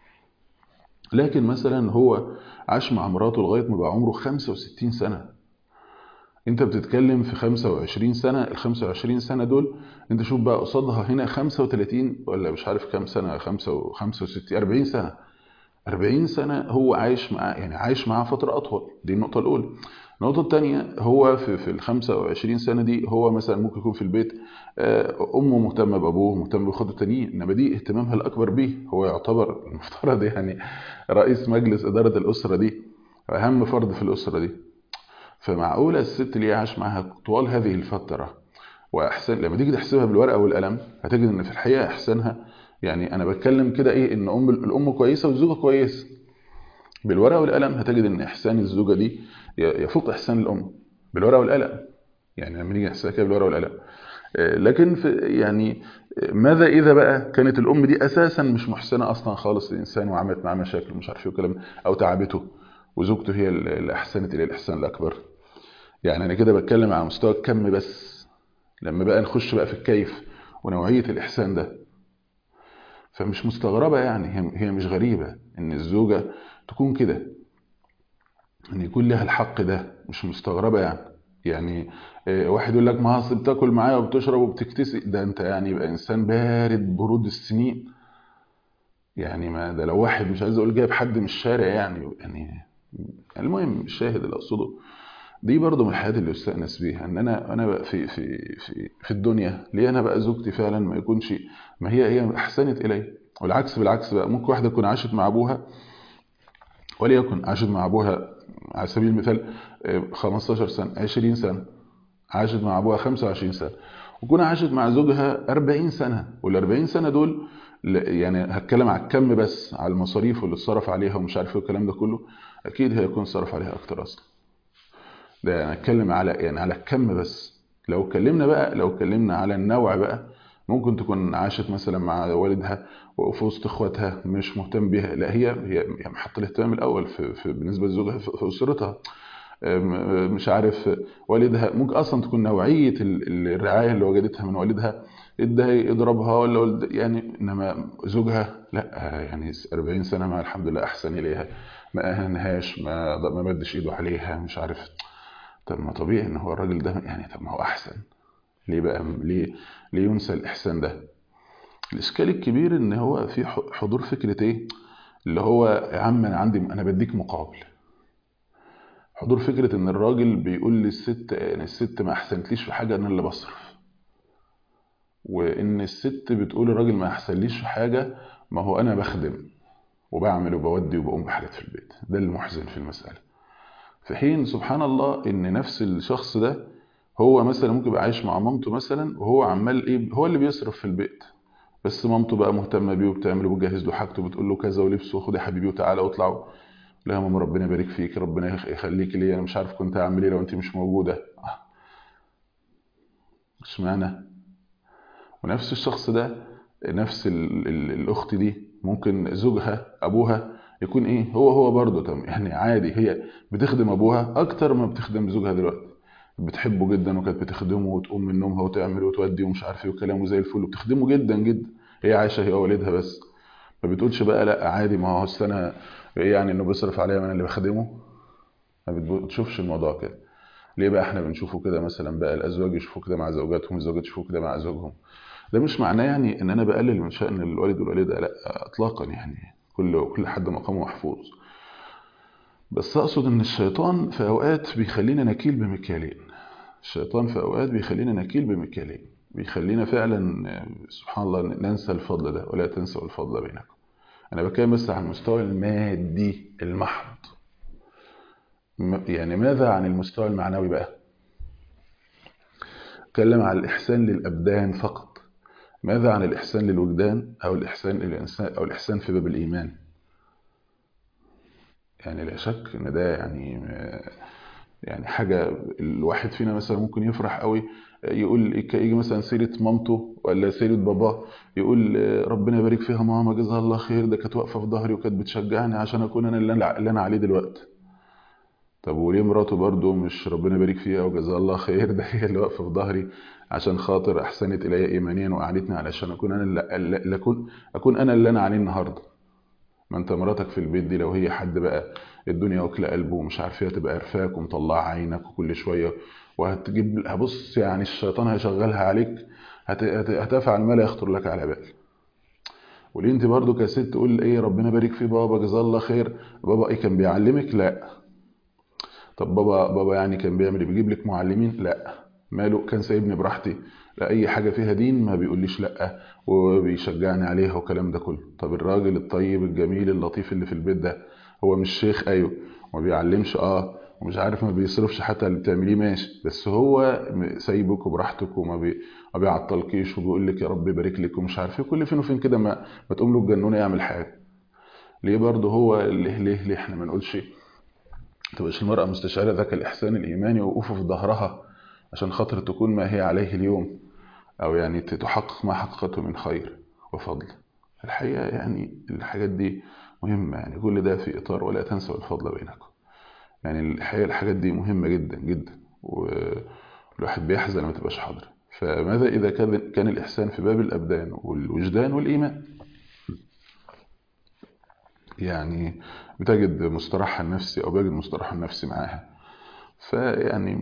لكن مثلا هو عاش مع مراته لغايه ما بقى عمره 65 سنه انت بتتكلم في 25 سنه ال 25 سنه دول انت شوف بقى قصادها هنا 35 ولا مش عارف كام سنه 65 40 سنه 40 سنة هو عايش معاه يعني عايش معاه فترة أطول دي النقطة الأولى النقطة الثانية هو في في ال 25 سنة دي هو مثلا ممكن يكون في البيت آه، أمه مهتمة بأبوه مهتمة بإخواته التانيين إنما دي اهتمامها الأكبر بيه هو يعتبر المفترض يعني رئيس مجلس إدارة الأسرة دي أهم فرد في الأسرة دي فمعقولة الست اللي عاش معاها طوال هذه الفترة وأحسن لما تيجي تحسبها بالورقة والقلم هتجد إن في الحقيقة إحسانها يعني أنا بتكلم كده إيه إن أم الأم كويسة والزوجة كويسة بالورقة والقلم هتجد إن إحسان الزوجة دي يفوق إحسان الأم بالورقة والقلم يعني لما نيجي نحسبها كده بالورقة والقلم آه، لكن في يعني آه، ماذا إذا بقى كانت الأم دي أساسا مش محسنة أصلا خالص للإنسان وعملت معاه مشاكل ومش عارف إيه وكلام أو تعبته وزوجته هي اللي أحسنت إليه الإحسان الأكبر يعني أنا كده بتكلم على مستوى الكم بس لما بقى نخش بقى في الكيف ونوعية الإحسان ده فمش مستغربة يعني هي- هي مش غريبة إن الزوجة تكون كده إن يكون لها الحق ده مش مستغربة يعني يعني آه، واحد يقول لك ما أصل بتاكل معايا وبتشرب وبتكتسي ده أنت يعني يبقى إنسان بارد برود السنين يعني ما ده لو واحد مش عايز أقول جايب حد من الشارع يعني يعني المهم الشاهد اللي أقصده دي برضو من الحاجات اللي استأنس بيها ان انا انا بقى في في في في الدنيا ليه انا بقى زوجتي فعلا ما يكونش ما هي هي احسنت الي والعكس بالعكس بقى ممكن واحده تكون عاشت مع ابوها وليكن عاشت مع ابوها على سبيل المثال آه، 15 سنه 20 سنه عاشت مع ابوها 25 سنه وكون عاشت مع زوجها 40 سنه وال 40 سنه دول ل- يعني هتكلم على الكم بس على المصاريف واللي اتصرف عليها ومش عارف ايه والكلام ده كله اكيد هيكون صرف عليها اكتر اصلا ده انا اتكلم على يعني على الكم بس لو اتكلمنا بقى لو اتكلمنا على النوع بقى ممكن تكون عاشت مثلا مع والدها وفي وسط اخواتها مش مهتم بيها لا هي هي هي محط الاهتمام الاول في, في بالنسبه لزوجها في في اسرتها أم- مش عارف والدها ممكن اصلا تكون نوعيه ال- ال- الرعايه اللي وجدتها من والدها ادها يضربها ولا ولد يعني انما زوجها لا يعني 40 سنه مع الحمد لله احسن اليها ما اهانهاش ما ما مدش ايده عليها مش عارف طب ما طبيعي ان هو الراجل ده يعني طب ما هو احسن ليه بقى ليه ليه ينسى الاحسان ده الاشكال الكبير ان هو في ح- حضور فكره ايه اللي هو يا عم انا عندي انا بديك مقابل حضور فكره ان الراجل بيقول للست ان الست ما احسنتليش في حاجه انا اللي بصرف وان الست بتقول الراجل ما احسنليش في حاجه ما هو انا بخدم وبعمل وبودي وبقوم بحاجات في البيت ده المحزن في المساله في حين سبحان الله ان نفس الشخص ده هو مثلا ممكن يبقى عايش مع مامته مثلا وهو عمال ايه هو اللي بيصرف في البيت بس مامته بقى مهتمه بيه وبتعمل وبتجهز له حاجته بتقول له كذا ولبسه خد يا حبيبي وتعالى واطلع لا يا ماما ربنا يبارك فيك ربنا يخ- يخليك ليا انا مش عارف كنت هعمل ايه لو انت مش موجوده آه. اشمعنى ونفس الشخص ده نفس ال ال الاخت دي ممكن زوجها ابوها يكون ايه هو هو برضه تم يعني عادي هي بتخدم ابوها اكتر ما بتخدم زوجها دلوقتي بتحبه جدا وكانت بتخدمه وتقوم من نومها وتعمل وتودي ومش عارف ايه وكلامه زي الفل وبتخدمه جدا جدا هي عايشه هي ووالدها بس ما بتقولش بقى لا عادي ما هو أصل انا ايه يعني انه بيصرف عليا ما انا اللي بخدمه ما بتشوفش الموضوع كده ليه بقى احنا بنشوفه كده مثلا بقى الازواج يشوفوا كده مع زوجاتهم الزوجات يشوفوا كده مع ازواجهم ده مش معناه يعني ان انا بقلل من شأن الوالد والوالده لا اطلاقا يعني كل كل حد مقامه محفوظ بس اقصد ان الشيطان في اوقات بيخلينا نكيل بمكيالين الشيطان في اوقات بيخلينا نكيل بمكيالين بيخلينا فعلا آه، سبحان الله ننسى الفضل ده ولا تنسوا الفضل بينكم انا بتكلم بس عن المستوى المادي المحض م- يعني ماذا عن المستوى المعنوي بقى اتكلم عن الاحسان للابدان فقط ماذا عن الإحسان للوجدان أو الإحسان للإنسان أو الإحسان في باب الإيمان يعني لا شك إن ده يعني يعني حاجة الواحد فينا مثلا ممكن يفرح قوي يقول يجي مثلا سيرة مامته ولا سيرة باباه يقول ربنا يبارك فيها ماما جزاها الله خير ده كانت واقفة في ظهري وكانت بتشجعني عشان أكون أنا اللي أنا اللي أنا عليه دلوقتي طب وليه مراته برضه مش ربنا يبارك فيها وجزاها الله خير ده هي اللي واقفة في ظهري عشان خاطر أحسنت إلي إيمانيا وأعانتني علشان أكون أنا اللي اللي أكون أكون أنا اللي أنا عليه النهاردة ما أنت مراتك في البيت دي لو هي حد بقى الدنيا واكله قلبه ومش عارف ايه تبقى قرفاك ومطلعه عينك وكل شويه وهتجيب هبص يعني الشيطان هيشغلها عليك هت... هت... هتفعل ما لا يخطر لك على بال وليه انت برضو كست تقول ايه ربنا يبارك في بابا جزاه الله خير بابا ايه كان بيعلمك لا طب بابا بابا يعني كان بيعمل ايه بيجيب لك معلمين لا ماله كان سايبني براحتي لا اي حاجه فيها دين ما بيقوليش لا وبيشجعني عليها والكلام ده كله طب الراجل الطيب الجميل اللطيف اللي في البيت ده هو مش شيخ ايوه وما بيعلمش اه ومش عارف ما بيصرفش حتى اللي بتعمليه ماشي بس هو سايبك وبراحتك وما بي... ما بيعطلكيش وبيقول لك يا رب يبارك لك ومش عارف ايه كل فين وفين كده ما, ما تقوم له الجنونه يعمل حاجه ليه برضه هو ليه ليه ليه احنا ما نقولش تبقاش المرأة مستشعرة ذاك الإحسان الإيماني ووقوفه في ظهرها عشان خاطر تكون ما هي عليه اليوم أو يعني تحقق ما حققته من خير وفضل الحقيقة يعني الحاجات دي مهمة يعني كل ده في إطار ولا تنسوا الفضل بينكم يعني الحقيقة الحاجات دي مهمة جدا جدا والواحد بيحزن ما تبقاش حاضر فماذا إذا كان كان الإحسان في باب الأبدان والوجدان والإيمان يعني بتجد مصطلحها النفسي أو بجد مصطلحها النفسي معاها فيعني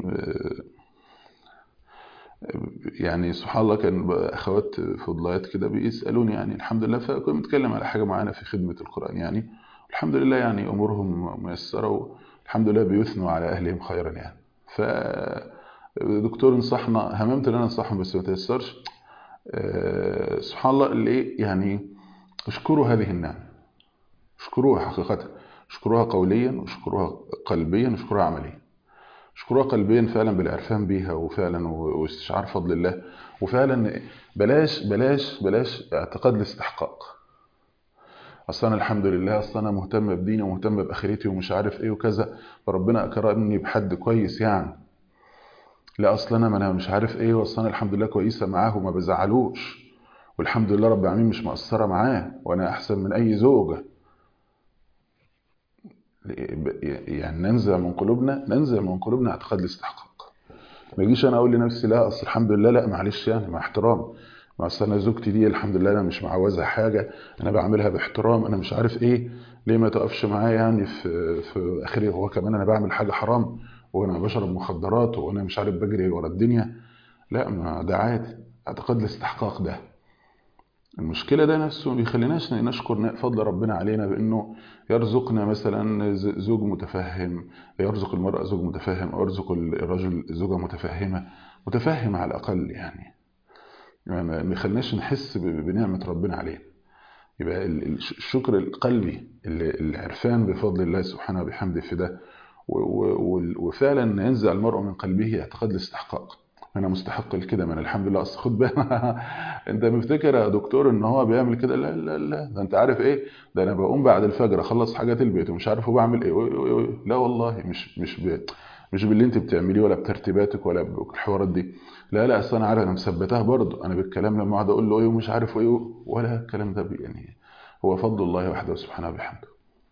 يعني سبحان الله كان أخوات فضليات كده بيسألوني يعني الحمد لله فكنا بنتكلم على حاجة معانا في خدمة القرآن يعني الحمد لله يعني أمورهم ميسرة والحمد لله بيثنوا على أهلهم خيرا يعني ف دكتور نصحنا هممت ان انا انصحهم بس ما تيسرش أه سبحان الله اللي ايه يعني اشكروا هذه النعمه اشكروها حقيقة اشكروها قوليا واشكروها قلبيا واشكروها عمليا اشكروها قلبيا فعلا بالعرفان بيها وفعلا واستشعار فضل الله وفعلا بلاش بلاش بلاش اعتقاد الاستحقاق اصل انا الحمد لله اصل انا مهتم بديني ومهتم باخرتي ومش عارف ايه وكذا فربنا اكرمني بحد كويس يعني لا اصل انا ما انا مش عارف ايه واصل انا الحمد لله كويسه معاه وما بزعلوش والحمد لله رب العالمين مش مقصره معاه وانا احسن من اي زوجه يعني ننزع من قلوبنا ننزع من قلوبنا اعتقاد الاستحقاق ما يجيش انا اقول لنفسي لا اصل الحمد لله لا معلش يعني مع احترام ما اصل انا زوجتي دي الحمد لله انا مش معوزها حاجه انا بعملها باحترام انا مش عارف ايه ليه ما تقفش معايا يعني في في اخري هو كمان انا بعمل حاجه حرام وانا بشرب مخدرات وانا مش عارف بجري ورا الدنيا لا ما ده عادي اعتقاد الاستحقاق ده المشكلة ده نفسه ما بيخليناش نشكر فضل ربنا علينا بأنه يرزقنا مثلا زوج متفهم يرزق المرأة زوج متفهم أو يرزق الرجل زوجة متفهمة متفهمة على الأقل يعني يعني ما بيخليناش نحس بنعمة ربنا علينا يبقى الشكر القلبي العرفان بفضل الله سبحانه وبحمده في ده وفعلا ينزع المرء من قلبه اعتقاد الاستحقاق انا مستحق لكده ما انا الحمد لله اصل خد بالك انت مفتكر يا دكتور ان هو بيعمل كده لا لا لا ده انت عارف ايه ده انا بقوم بعد الفجر اخلص حاجات البيت ومش عارف هو بعمل ايه لا والله مش مش ب... مش باللي انت بتعمليه ولا بترتيباتك ولا بالحوارات دي لا لا اصل انا عارف انا مثبتها برضه انا بالكلام لما اقعد اقول له ايه ومش عارف ايه ولا الكلام ده يعني هو فضل الله وحده سبحانه وبحمده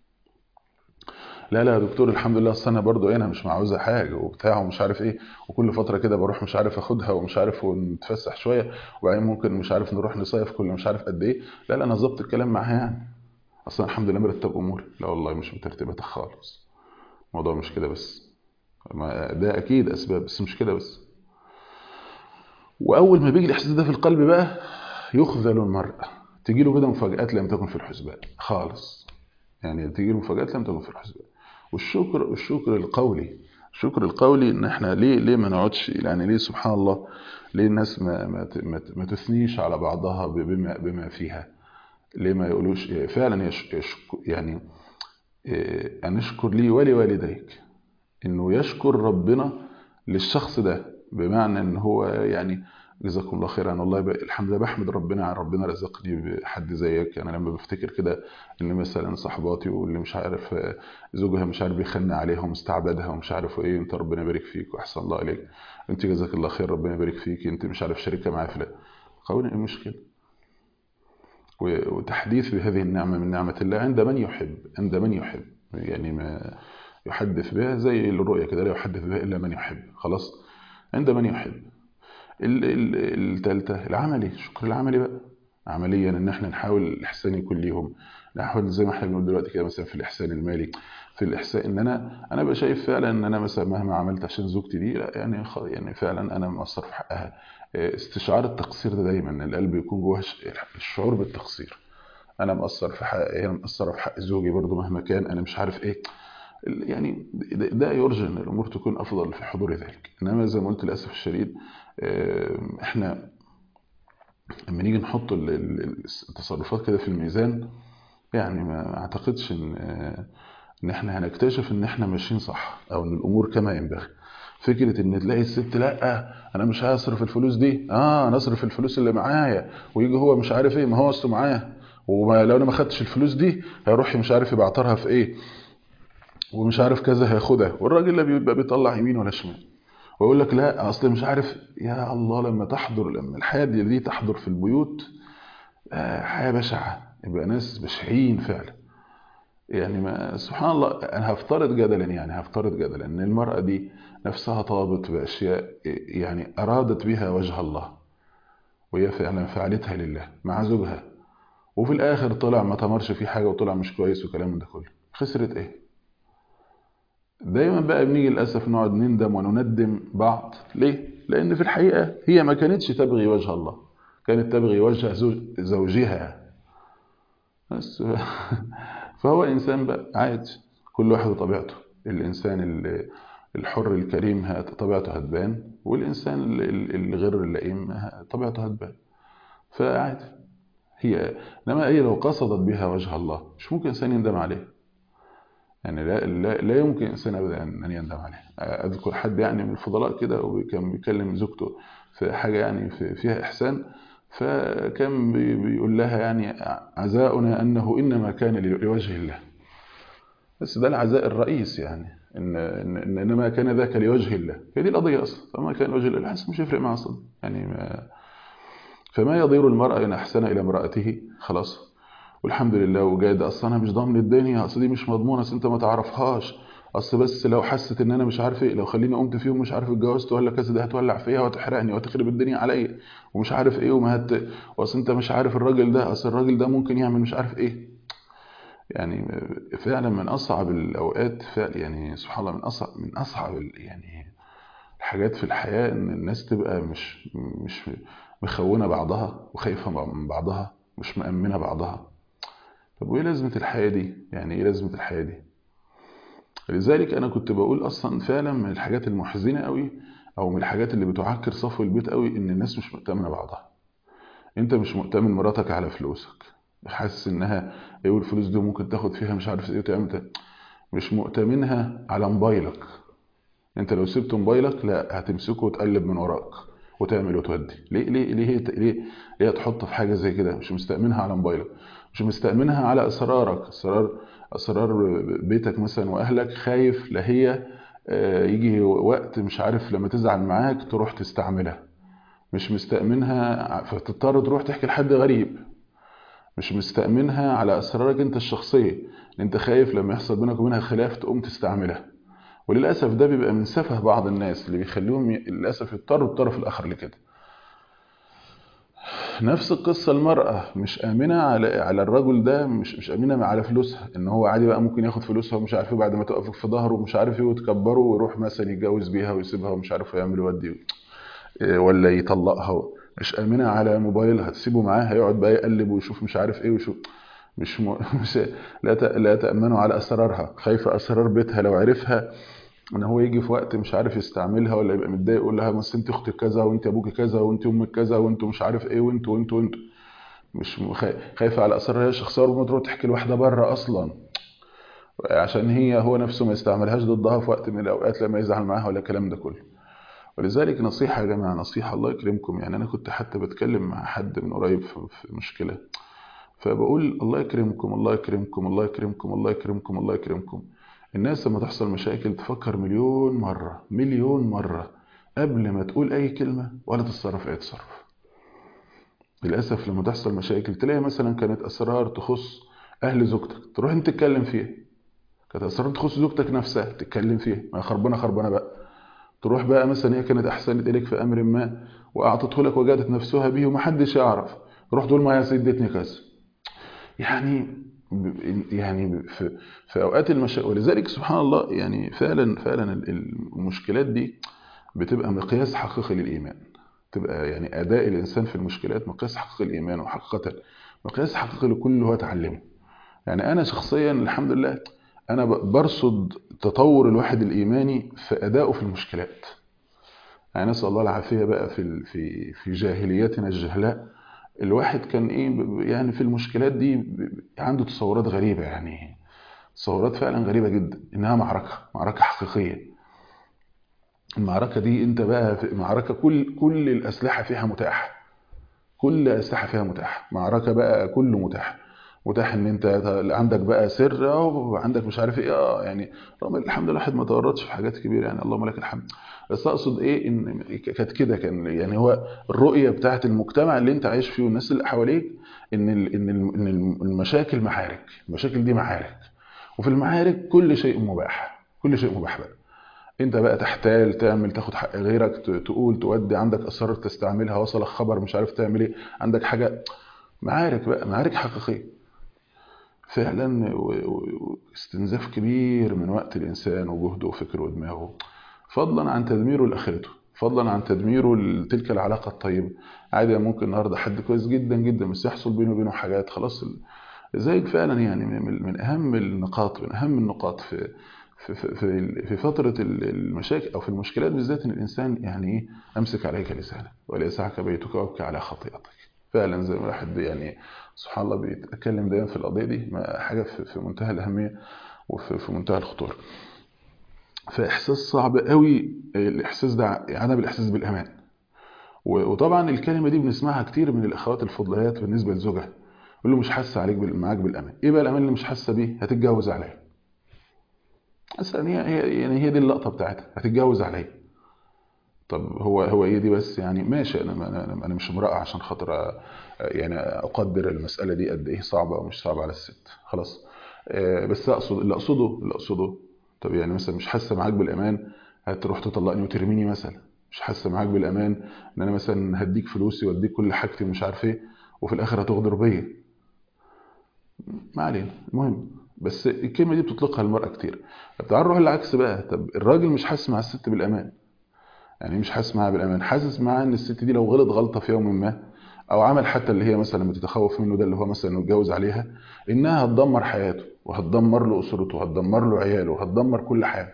لا لا يا دكتور الحمد لله اصل انا برضه انا مش معوزه حاجه وبتاع ومش عارف ايه وكل فتره كده بروح مش عارف اخدها ومش عارف ونتفسح شويه وبعدين ممكن مش عارف نروح نصيف كل مش عارف قد ايه لا لا انا ظبط الكلام معاها يعني اصلا الحمد لله مرتب اموري لا والله مش مترتبه خالص الموضوع مش كده بس ما ده اكيد اسباب بس مش كده بس واول ما بيجي الاحساس ده في القلب بقى يخذل المرء تجي له كده مفاجات لم تكن في الحسبان خالص يعني تجي له مفاجات لم تكن في الحسبان والشكر الشكر القولي الشكر القولي ان احنا ليه ليه ما نقعدش يعني ليه سبحان الله ليه الناس ما ما ما تثنيش على بعضها بما بما فيها ليه ما يقولوش فعلا يشك يعني ان اشكر لي ولوالديك انه يشكر ربنا للشخص ده بمعنى ان هو يعني جزاكم الله خيرا والله الحمد لله بحمد ربنا على ربنا رزقني بحد زيك انا لما بفتكر كده ان مثلا صحباتي واللي مش عارف زوجها مش عارف بيخن عليها ومستعبدها ومش عارف ايه انت ربنا يبارك فيك واحسن الله عليك انت جزاك الله خير ربنا يبارك فيك انت مش عارف شركه معايا في قولي ايه المشكله وتحديث بهذه النعمه من نعمه الله عند من يحب عند من يحب يعني ما يحدث بها زي الرؤيا كده لا يحدث بها الا من يحب خلاص عند من يحب الثالثة العملي الشكر العملي بقى عمليا ان احنا نحاول الاحسان يكون ليهم نحاول زي ما احنا بنقول دلوقتي كده مثلا في الاحسان المالي في الاحسان ان انا انا بقى شايف فعلا ان انا مثلا مهما عملت عشان زوجتي دي لا يعني يعني فعلا انا مقصر في حقها استشعار التقصير ده دايما ان القلب يكون جواه الشعور بالتقصير انا مقصر في حق هي مقصره في حق زوجي برضو مهما كان انا مش عارف ايه ال- يعني ده ده يرجى ان الامور تكون افضل في حضور ذلك انما زي ما قلت للاسف الشديد آه، احنا لما نيجي نحط ال- ال- التصرفات كده في الميزان يعني ما اعتقدش ان آه، ان احنا هنكتشف ان احنا ماشيين صح او ان الامور كما ينبغي فكرة ان تلاقي الست لا انا مش هصرف الفلوس دي اه انا اصرف الفلوس اللي معايا ويجي هو مش عارف ايه ما هو اصله معاه ولو انا ما خدتش الفلوس دي هيروح مش عارف يبعترها في ايه ومش عارف كذا هياخدها والراجل لا بيبقى بيطلع يمين ولا شمال ويقول لك لا اصل مش عارف يا الله لما تحضر لما الحياة دي, دي تحضر في البيوت آه، حياة بشعة يبقى ناس بشعين فعلا يعني ما سبحان الله انا هفترض جدلا يعني هفترض جدلا ان المرأة دي نفسها طابت باشياء يعني ارادت بها وجه الله وهي فعلا فعلتها لله مع زوجها وفي الاخر طلع ما تمرش فيه حاجة وطلع مش كويس وكلام من ده كله خسرت ايه دايما بقى بنيجي للاسف نقعد نندم ونندم بعض ليه لان في الحقيقة هي ما كانتش تبغي وجه الله كانت تبغي وجه زوج زوجها بس فهو إنسان بقى عادي كل واحد وطبيعته الإنسان ال- الحر الكريم هت- طبيعته هتبان والإنسان ال- ال- الغير اللئيم ه- طبيعته هتبان فعادي هي إنما هي لو قصدت بها وجه الله مش ممكن إنسان يندم عليه يعني لا, لا, لا يمكن إنسان أبدا أن يندم عليه أذكر حد يعني من الفضلاء كده وكان بيكلم زوجته في حاجة يعني في فيها إحسان فكان بي- بيقول لها يعني عزاؤنا أنه إنما كان لوجه الله بس ده العزاء الرئيس يعني إن, إن, إن إنما كان ذاك لوجه الله هي دي القضية أصلا فما كان لوجه الله الحس مش هيفرق معاه أصلا يعني ما فما يضير المرأة إن أحسن إلى امرأته خلاص والحمد لله وجاد أصل أنا مش ضامن الدنيا أصل دي مش مضمونة أصل أنت ما تعرفهاش أصل بس لو حست إن أنا مش عارف إيه لو خليني قمت فيهم مش عارف اتجوزت ولا كذا ده هتولع فيها وتحرقني وتخرب الدنيا عليا ومش عارف إيه وما هت وأصل أنت مش عارف الراجل ده أصل الراجل ده ممكن يعمل مش عارف إيه يعني فعلا من أصعب الأوقات فعلا يعني سبحان الله من أصعب من أصعب ال- يعني الحاجات في الحياة إن الناس تبقى مش مش مخونة بعضها وخايفة من بعضها مش مأمنة بعضها طب وإيه لازمة الحياة دي؟ يعني إيه لازمة الحياة دي؟ لذلك أنا كنت بقول أصلا فعلا من الحاجات المحزنة قوي أو من الحاجات اللي بتعكر صفو البيت قوي إن الناس مش مؤتمنة بعضها أنت مش مؤتمن مراتك على فلوسك حاسس إنها إيه الفلوس دي ممكن تاخد فيها مش عارف إيه وتعمل ده. مش مؤتمنها على موبايلك انت لو سبت موبايلك لا هتمسكه وتقلب من وراك وتعمل وتودي ليه ليه ليه هي- ليه ليه تحط في حاجه زي كده مش مستأمنها على موبايلك مش مستأمنها على اسرارك اسرار اسرار بيتك مثلا واهلك خايف لا هي آه، يجي وقت مش عارف لما تزعل معاك تروح تستعملها مش مستأمنها فتضطر تروح تحكي لحد غريب مش مستأمنها على اسرارك انت الشخصيه انت خايف لما يحصل بينك وبينها خلاف تقوم تستعملها وللأسف ده بيبقى من سفه بعض الناس اللي بيخليهم ي- للأسف يضطروا الطرف الآخر لكده نفس القصة المرأة مش آمنة على على الرجل ده مش مش آمنة على فلوسها إن هو عادي بقى ممكن ياخد فلوسها ومش عارف ايه بعد ما تقف في ظهره ومش عارف ايه وتكبره ويروح مثلا يتجوز بيها ويسيبها ومش عارف يعمل يودي إيه ولا يطلقها مش آمنة على موبايلها تسيبه معاه هيقعد بقى يقلب ويشوف مش عارف ايه ويشوف مش م... مش لا ت... لا تأمنوا على أسرارها خايفة أسرار بيتها لو عرفها ان هو يجي في وقت مش عارف يستعملها ولا يبقى متضايق يقول لها بس انت اختك كذا وانت ابوك كذا وانت امك كذا وانت مش عارف ايه وانت وانت وانت مش مخ- خايفه على اسرارها هي الشخصيه وربما تروح تحكي لواحده بره اصلا عشان هي هو نفسه ما يستعملهاش ضدها في وقت من الاوقات لما يزعل معاها ولا الكلام ده كله ولذلك نصيحه يا جماعه نصيحه الله يكرمكم يعني انا كنت حتى بتكلم مع حد من قريب في في مشكله فبقول الله يكرمكم الله يكرمكم الله يكرمكم الله يكرمكم الله يكرمكم الناس لما تحصل مشاكل تفكر مليون مرة مليون مرة قبل ما تقول أي كلمة ولا تتصرف أي تصرف للأسف لما تحصل مشاكل تلاقي مثلا كانت أسرار تخص أهل زوجتك تروح أنت تتكلم فيها كانت أسرار تخص زوجتك نفسها تتكلم فيها ما خربانة خربانة بقى تروح بقى مثلا هي كانت أحسنت إليك في أمر ما وأعطته لك وجادت نفسها به ومحدش يعرف روح تقول ما هي سيدتني كذا يعني يعني في في اوقات المشاكل ولذلك سبحان الله يعني فعلا فعلا المشكلات دي بتبقى مقياس حقيقي للايمان تبقى يعني اداء الانسان في المشكلات مقياس حقيقي الايمان وحقيقه مقياس حقيقي لكل اللي هو اتعلمه يعني انا شخصيا الحمد لله انا ب- برصد تطور الواحد الايماني في ادائه في المشكلات يعني نسال الله العافيه بقى في ال- في في جاهليتنا الجهلاء الواحد كان ايه ب- يعني في المشكلات دي ب- عنده تصورات غريبه يعني تصورات فعلا غريبه جدا انها معركه معركه حقيقيه المعركه دي انت بقى في معركه كل كل الاسلحه فيها متاحه كل اسلحه فيها متاحه معركه بقى كله متاح متاح ان انت عندك بقى سر اه عندك مش عارف ايه اه يعني رغم الحمد لله الواحد ما تورطش في حاجات كبيره يعني اللهم لك الحمد بس اقصد ايه ان كانت كده كان يعني هو الرؤيه بتاعت المجتمع اللي انت عايش فيه والناس اللي حواليك ان ال- ان ال- ان المشاكل محارك المشاكل دي معارك وفي المعارك كل شيء مباح كل شيء مباح بقى انت بقى تحتال تعمل تاخد حق غيرك ت- تقول تودي عندك اسرار تستعملها وصلك خبر مش عارف تعمل ايه عندك حاجه معارك بقى معارك حقيقيه فعلا و- و- واستنزاف كبير من وقت الانسان وجهده وفكره ودماغه فضلا عن تدميره لاخرته فضلا عن تدميره لتلك العلاقه الطيبه عادي ممكن النهارده حد كويس جدا جدا بس يحصل بينه وبينه حاجات خلاص ال- زيك فعلا يعني من من اهم النقاط من اهم النقاط في في في في في فترة ال- المشاكل أو في المشكلات بالذات إن الإنسان يعني إيه أمسك عليك لسانك وليسعك بيتك وابكي على خطيئتك فعلا زي ما الواحد يعني سبحان الله بيتكلم دايما في القضية دي ما- حاجة في في منتهى الأهمية وفي في منتهى الخطورة فإحساس صعب قوي الإحساس ده عدم الإحساس بالأمان و- وطبعا الكلمة دي بنسمعها كتير من الأخوات الفضليات بالنسبة لزوجها يقول له مش حاسة عليك بال- معاك بالأمان إيه بقى الأمان اللي مش حاسة بيه هتتجوز عليا مثلا هي هي يعني هي دي اللقطة بتاعتها هتتجوز عليا طب هو هو ايه دي بس يعني ماشي انا انا انا مش امرأة عشان خاطر أ- يعني اقدر المسألة دي قد ايه صعبة او مش صعبة على الست خلاص آه، بس اقصد اللي اقصده اللي اقصده طب يعني مثلا مش حاسة معاك بالامان هتروح تطلقني وترميني مثلا مش حاسة معاك بالامان ان انا مثلا هديك فلوسي واديك كل حاجتي ومش عارف ايه وفي الاخر هتغدر بيا ما علينا المهم بس الكلمة دي بتطلقها المرأة كتير طب تعال نروح للعكس بقى طب الراجل مش حاسس مع الست بالامان يعني مش حاسس معاها بالامان حاسس معاها ان الست دي لو غلط غلطه في يوم ما او عمل حتى اللي هي مثلا بتتخوف منه ده اللي هو مثلا انه يتجوز عليها انها هتدمر حياته وهتدمر له اسرته وهتدمر له عياله وهتدمر كل حاجه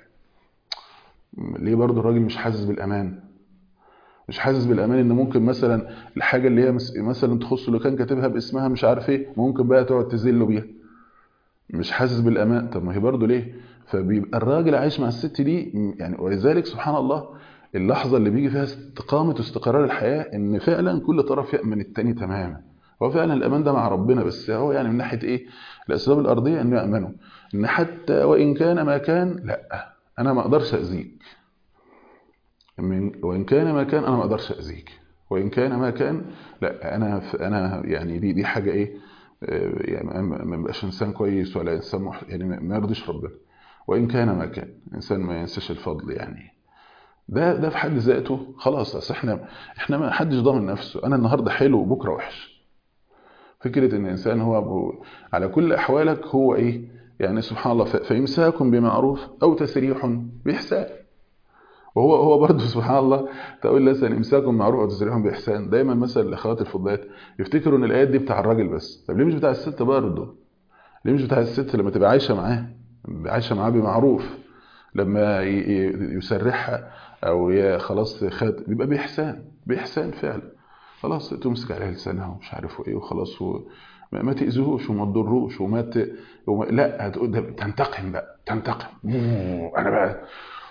ليه برضو الراجل مش حاسس بالامان مش حاسس بالامان ان ممكن مثلا الحاجه اللي هي مس- مثلا تخصه اللي كان كاتبها باسمها مش عارف ايه ممكن بقى تقعد تذله بيها مش حاسس بالامان طب ما هي برضه ليه فبيبقى الراجل عايش مع الست دي يعني ولذلك سبحان الله اللحظه اللي بيجي فيها استقامه واستقرار الحياه ان فعلا كل طرف يامن التاني تماما هو فعلا الامان ده مع ربنا بس هو يعني من ناحيه ايه الاسباب الارضيه انه يامنوا ان حتى وان كان ما كان لا انا ما اقدرش اذيك من وان كان ما كان انا ما اقدرش اذيك وان كان ما كان لا انا انا يعني دي دي حاجه ايه آه، يعني ما- ما ما بقاش انسان كويس ولا انسان مح... يعني ما ما يرضيش ربنا وان كان ما كان انسان ما ينساش الفضل يعني ده ده في حد ذاته خلاص اصل احنا احنا ما حدش ضامن نفسه انا النهارده حلو وبكره وحش فكره ان الانسان هو أبو على كل احوالك هو ايه يعني سبحان الله ف- فامساك بمعروف او تسريح باحسان وهو هو برضه سبحان الله تقول مثلا امساك بمعروف او تسريح باحسان دايما مثلا الاخوات الفضلات يفتكروا ان الايات دي بتاع الراجل بس طب ليه مش بتاع الست برضه ليه مش بتاع الست لما تبقى عايشه معاه عايشه معاه بمعروف لما ي- ي- يسرحها او هي خلاص خد بيبقى باحسان باحسان فعلا خلاص تمسك عليها لسانها ومش عارف ايه وخلاص و... ما ما تاذوش وما تضروش وما ت... وما... لا هتقول ده تنتقم بقى تنتقم أوه، انا بقى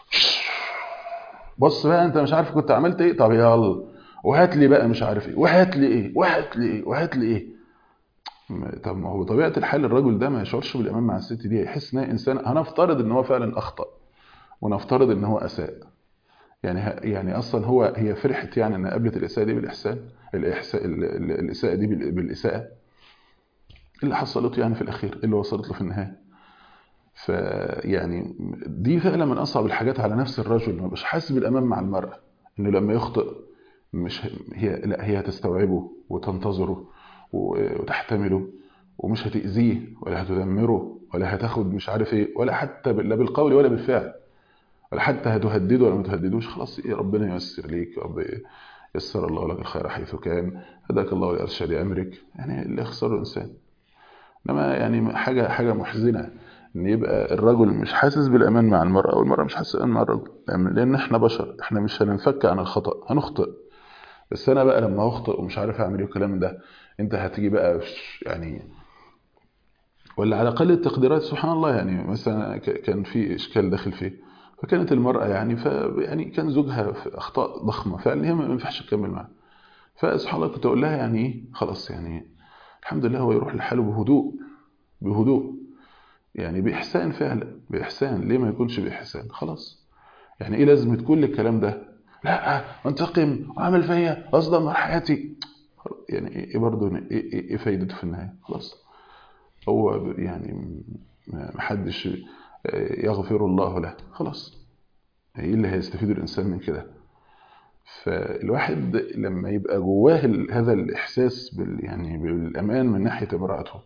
بص بقى انت مش عارف كنت عملت ايه طب يلا وهات لي بقى مش عارف ايه وهات لي ايه وهات لي ايه وهات لي ايه ما- طب ما هو بطبيعه الحال الراجل ده ما يشعرش بالامان مع الست دي هيحس ان هي انسان هنفترض ان هو فعلا اخطا ونفترض ان هو اساء يعني ه- يعني اصلا هو هي فرحت يعني ان قابلت الاساءه دي بالاحسان الاحساء ال- ال- الاساءه دي بال- بالاساءه اللي حصلته يعني في الاخير اللي وصلت له في النهايه فيعني دي فعلا من اصعب الحاجات على نفس الرجل ما بقاش حاسس بالامان مع المراه انه لما يخطئ مش هي لا هي هتستوعبه وتنتظره و- وتحتمله ومش هتأذيه ولا هتدمره ولا هتاخد مش عارف ايه ولا حتى بال- لا بالقول ولا بالفعل ولا حتى هتهدده ولا ما تهددوش خلاص ايه ربنا ييسر ليك يا رب يسر الله لك الخير حيث كان هداك الله لأرشد أمرك يعني اللي يخسره الإنسان إنما يعني حاجة حاجة محزنة إن يبقى الرجل مش حاسس بالأمان مع المرأة والمرأة مش حاسة بالأمان مع الرجل لأن إحنا بشر إحنا مش هننفك عن الخطأ هنخطئ بس أنا بقى لما أخطئ ومش عارف أعمل إيه والكلام ده أنت هتيجي بقى يعني ولا على الاقل التقديرات سبحان الله يعني مثلا كان في اشكال داخل فيه فكانت المراه يعني ف يعني كان زوجها في اخطاء ضخمه فعلا هي ما ينفعش تكمل معاه فسبحان الله كنت اقول لها يعني ايه خلاص يعني الحمد لله هو يروح لحاله بهدوء بهدوء يعني باحسان فعلا باحسان ليه ما يكونش باحسان خلاص يعني ايه لازمه كل الكلام ده لا انتقم وعمل فيا اصدم حياتي يعني ايه برضه ايه, إيه فايدته في النهايه خلاص هو يعني محدش يغفر الله له خلاص ايه اللي هيستفيد الانسان من كده فالواحد لما يبقى جواه هذا الاحساس بال يعني بالامان من ناحيه امراته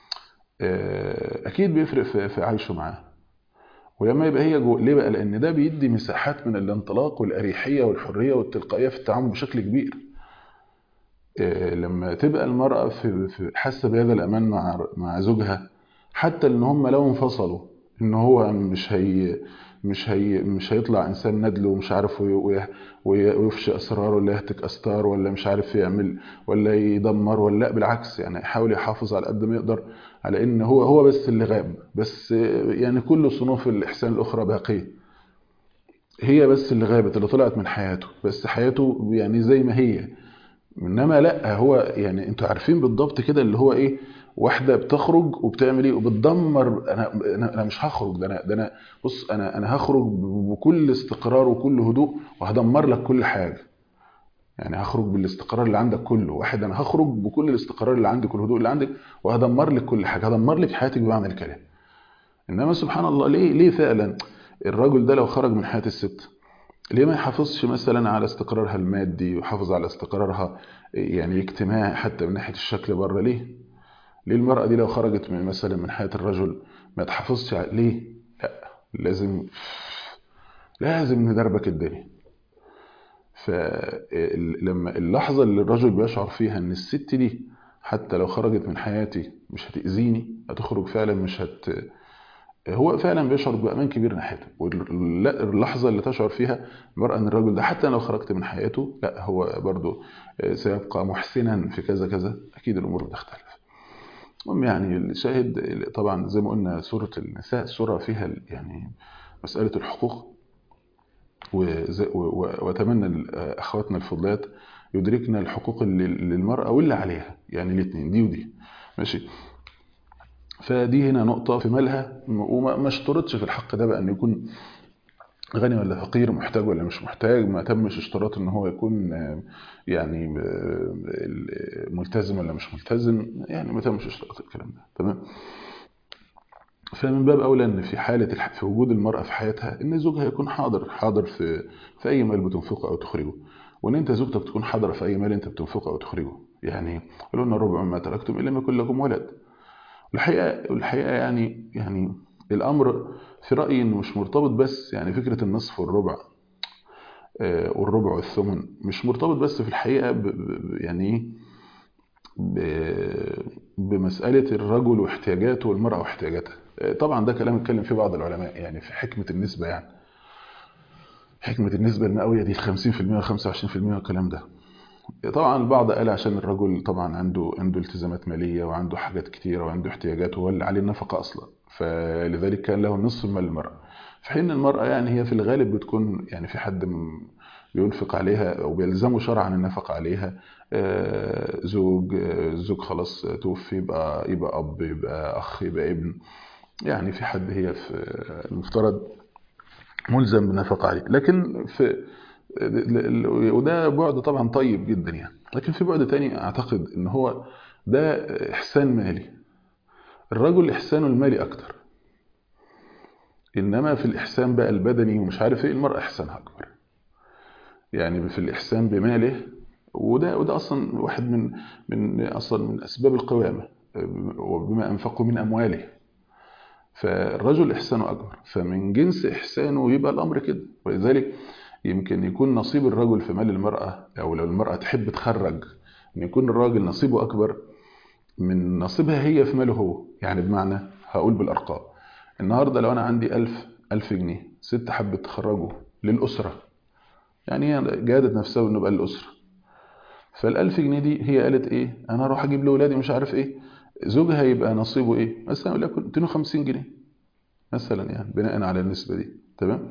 اكيد بيفرق في عيشه معاه ولما يبقى هي جوه ليه بقى لان ده بيدي مساحات من الانطلاق والاريحيه والحريه والتلقائيه في التعامل بشكل كبير لما تبقى المرأة في حاسة بهذا الأمان مع مع زوجها حتى إن هم لو انفصلوا إن هو مش هي مش هي مش هيطلع إنسان ندل ومش عارف ويفشي أسرار ولا يهتك أستار ولا مش عارف يعمل ولا يدمر ولا لا بالعكس يعني يحاول يحافظ على قد ما يقدر على إن هو هو بس اللي غاب بس يعني كل صنوف الإحسان الأخرى باقية هي بس اللي غابت اللي طلعت من حياته بس حياته يعني زي ما هي انما لا هو يعني انتوا عارفين بالضبط كده اللي هو ايه واحده بتخرج وبتعمل ايه وبتدمر انا انا, أنا مش هخرج ده انا ده انا بص انا انا هخرج بكل استقرار وكل هدوء وهدمر لك كل حاجه يعني هخرج بالاستقرار اللي عندك كله واحد انا هخرج بكل الاستقرار اللي عندك والهدوء اللي عندك وهدمر لك كل حاجه هدمر لك حياتك بمعنى الكلام انما سبحان الله ليه ليه فعلا الراجل ده لو خرج من حياه الست ليه ما يحافظش مثلا على استقرارها المادي ويحافظ على استقرارها يعني الاجتماعي حتى من ناحيه الشكل بره ليه ليه المراه دي لو خرجت من مثلا من حياه الرجل ما تحافظش على ليه لا لازم لازم ندربك الدنيا فلما اللحظه اللي الرجل بيشعر فيها ان الست دي حتى لو خرجت من حياتي مش هتاذيني هتخرج فعلا مش هت هو فعلا بيشعر بامان كبير ناحيتها واللحظه اللي تشعر فيها المراه ان الرجل ده حتى لو خرجت من حياته لا هو برضه سيبقى محسنا في كذا كذا اكيد الامور بتختلف المهم يعني الشاهد طبعا زي ما قلنا سوره النساء سوره فيها يعني مساله الحقوق واتمنى اخواتنا الفضلات يدركنا الحقوق اللي للمراه واللي عليها يعني الاثنين دي ودي ماشي فدي هنا نقطة في مالها وما اشترطش في الحق ده بقى أن يكون غني ولا فقير محتاج ولا مش محتاج ما تمش اشتراط ان هو يكون يعني ملتزم ولا مش ملتزم يعني ما تمش اشتراط الكلام ده تمام فمن باب اولى ان في حاله في وجود المراه في حياتها ان زوجها يكون حاضر حاضر في في اي مال بتنفقه او تخرجه وان انت زوجتك تكون حاضره في اي مال انت بتنفقه او تخرجه يعني قالوا ربع ما تركتم الا ما يكن لكم ولد الحقيقه الحقيقه يعني يعني الامر في رايي انه مش مرتبط بس يعني فكره النصف والربع والربع والثمن مش مرتبط بس في الحقيقه ب يعني بمساله الرجل واحتياجاته والمراه واحتياجاتها طبعا ده كلام اتكلم فيه بعض العلماء يعني في حكمه النسبه يعني حكمه النسبه المئويه دي 50% و25% والكلام ده طبعا البعض قال عشان الرجل طبعا عنده عنده التزامات ماليه وعنده حاجات كتيره وعنده احتياجات وهو اللي عليه النفقه اصلا فلذلك كان له نصف مال المراه في حين المراه يعني هي في الغالب بتكون يعني في حد بينفق عليها او بيلزمه شرعا النفقه عليها زوج الزوج خلاص توفي يبقى يبقى اب يبقى اخ يبقى ابن يعني في حد هي في المفترض ملزم بالنفقه عليه لكن في وده بعد طبعا طيب جدا يعني لكن في بعد تاني اعتقد ان هو ده احسان مالي الرجل احسانه المالي اكتر انما في الاحسان بقى البدني ومش عارف ايه المراه احسانها اكبر يعني في الاحسان بماله وده وده اصلا واحد من من اصلا من اسباب القوامه وبما انفقوا من امواله فالرجل احسانه اكبر فمن جنس احسانه يبقى الامر كده ولذلك يمكن يكون نصيب الرجل في مال المرأة أو لو المرأة تحب تخرج إن يكون الراجل نصيبه أكبر من نصيبها هي في ماله هو يعني بمعنى هقول بالأرقام النهاردة لو أنا عندي ألف ألف جنيه ست حبت تخرجه للأسرة يعني هي جادت نفسها إنه بقى للأسرة فالألف جنيه دي هي قالت إيه أنا هروح أجيب لأولادي مش عارف إيه زوجها يبقى نصيبه إيه مثلا وليكن 250 جنيه مثلا يعني بناء على النسبة دي تمام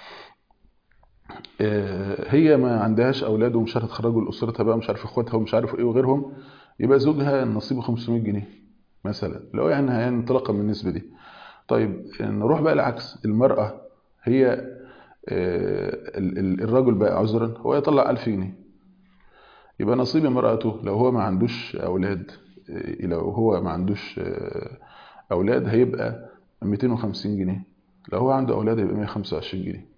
هي ما عندهاش اولاد ومش هتخرجوا لاسرتها بقى مش عارف اخواتها ومش عارف ايه وغيرهم يبقى زوجها نصيبه 500 جنيه مثلا لو يعني يعني انطلاقا من النسبه دي طيب نروح بقى العكس المراه هي الرجل بقى عذرا هو يطلع 1000 جنيه يبقى نصيب امراته لو هو ما عندوش اولاد لو هو ما عندوش اولاد هيبقى 250 جنيه لو هو عنده اولاد هيبقى 125 جنيه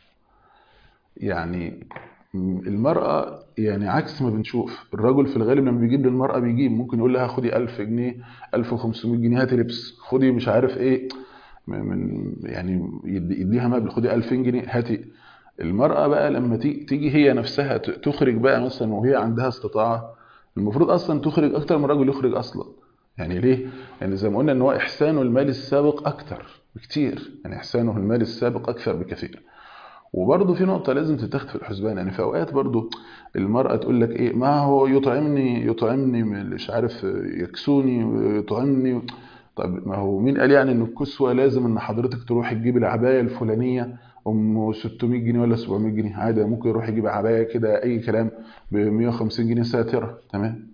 يعني المرأة يعني عكس ما بنشوف الرجل في الغالب لما بيجيب للمرأة بيجيب ممكن يقول لها خدي 1000 جنيه 1500 جنيه هاتي لبس خدي مش عارف ايه من يعني يديها مبلغ خدي 2000 جنيه هاتي المرأة بقى لما تيجي هي نفسها تخرج بقى مثلا وهي عندها استطاعة المفروض اصلا تخرج اكتر من الرجل يخرج اصلا يعني ليه؟ يعني زي ما قلنا ان هو احسانه المال السابق اكتر بكتير يعني احسانه المال السابق اكثر بكثير وبرضه في نقطة لازم تتاخد في الحسبان يعني في أوقات برضه المرأة تقول لك إيه ما هو يطعمني يطعمني مش عارف يكسوني يطعمني طب ما هو مين قال يعني إن الكسوة لازم إن حضرتك تروح تجيب العباية الفلانية أم 600 جنيه ولا 700 جنيه عادي ممكن يروح يجيب عباية كده أي كلام ب 150 جنيه ساترة تمام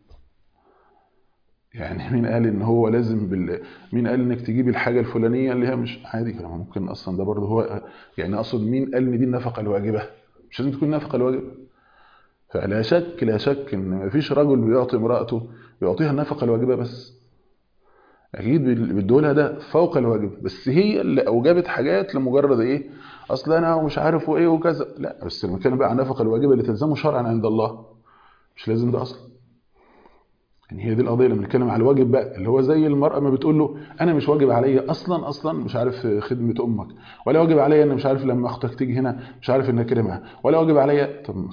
يعني مين قال ان هو لازم بال... مين قال انك تجيب الحاجه الفلانيه اللي هي مش عادي كده ممكن اصلا ده برضه هو يعني اقصد مين قال ان دي النفقه الواجبه مش لازم تكون النفقه الواجبه فلا شك لا شك ان مفيش رجل بيعطي امراته بيعطيها النفقه الواجبه بس اكيد بيدولها ده فوق الواجب بس هي اللي اوجبت حاجات لمجرد ايه اصل انا ومش عارف وايه وكذا لا بس لما كان بقى على النفقه الواجبه اللي تلزمه شرعا عند الله مش لازم ده اصلا يعني هي دي القضيه لما بنتكلم على الواجب بقى اللي هو زي المراه ما بتقول له انا مش واجب عليا اصلا اصلا مش عارف خدمه امك ولا واجب عليا ان مش عارف لما اختك تيجي هنا مش عارف ان اكرمها ولا واجب عليا طب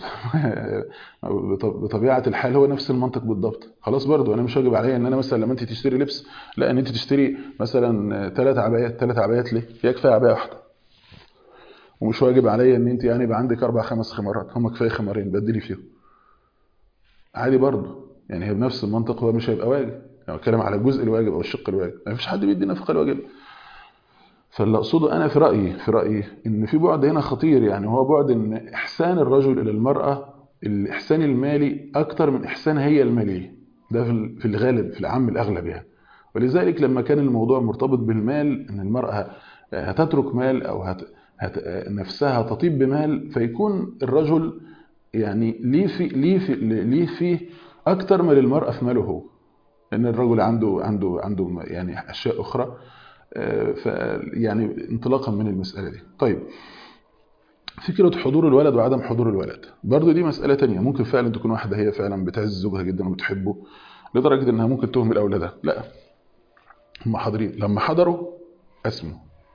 بطبيعه الحال هو نفس المنطق بالضبط خلاص برضو انا مش واجب عليا ان انا مثلا لما انت تشتري لبس لا ان انت تشتري مثلا ثلاث عبايات ثلاث عبايات ليه هي كفايه عبايه واحده ومش واجب عليا ان انت يعني يبقى عندك اربع خمس خمارات هم كفايه خمارين بدلي فيهم عادي برضو يعني هي بنفس المنطق هو مش هيبقى واجب يعني بتكلم على الجزء الواجب او الشق الواجب ما فيش حد بيدي نفقه الواجب فاللي اقصده انا في رايي في رايي ان في بعد هنا خطير يعني هو بعد ان احسان الرجل الى المراه الاحسان المالي اكتر من احسانها هي الماليه ده في الغالب في العام الاغلب يعني ولذلك لما كان الموضوع مرتبط بالمال ان المراه هتترك مال او هت... هت... نفسها تطيب بمال فيكون الرجل يعني ليه في ليه في ليه فيه اكتر من المرأة في ماله هو لان الرجل عنده عنده عنده يعني اشياء اخرى ف يعني انطلاقا من المسألة دي طيب فكرة حضور الولد وعدم حضور الولد برضو دي مسألة تانية ممكن فعلا تكون واحدة هي فعلا بتعز زوجها جدا وبتحبه لدرجة انها ممكن تهمل اولادها لا هم حاضرين لما حضروا اسموا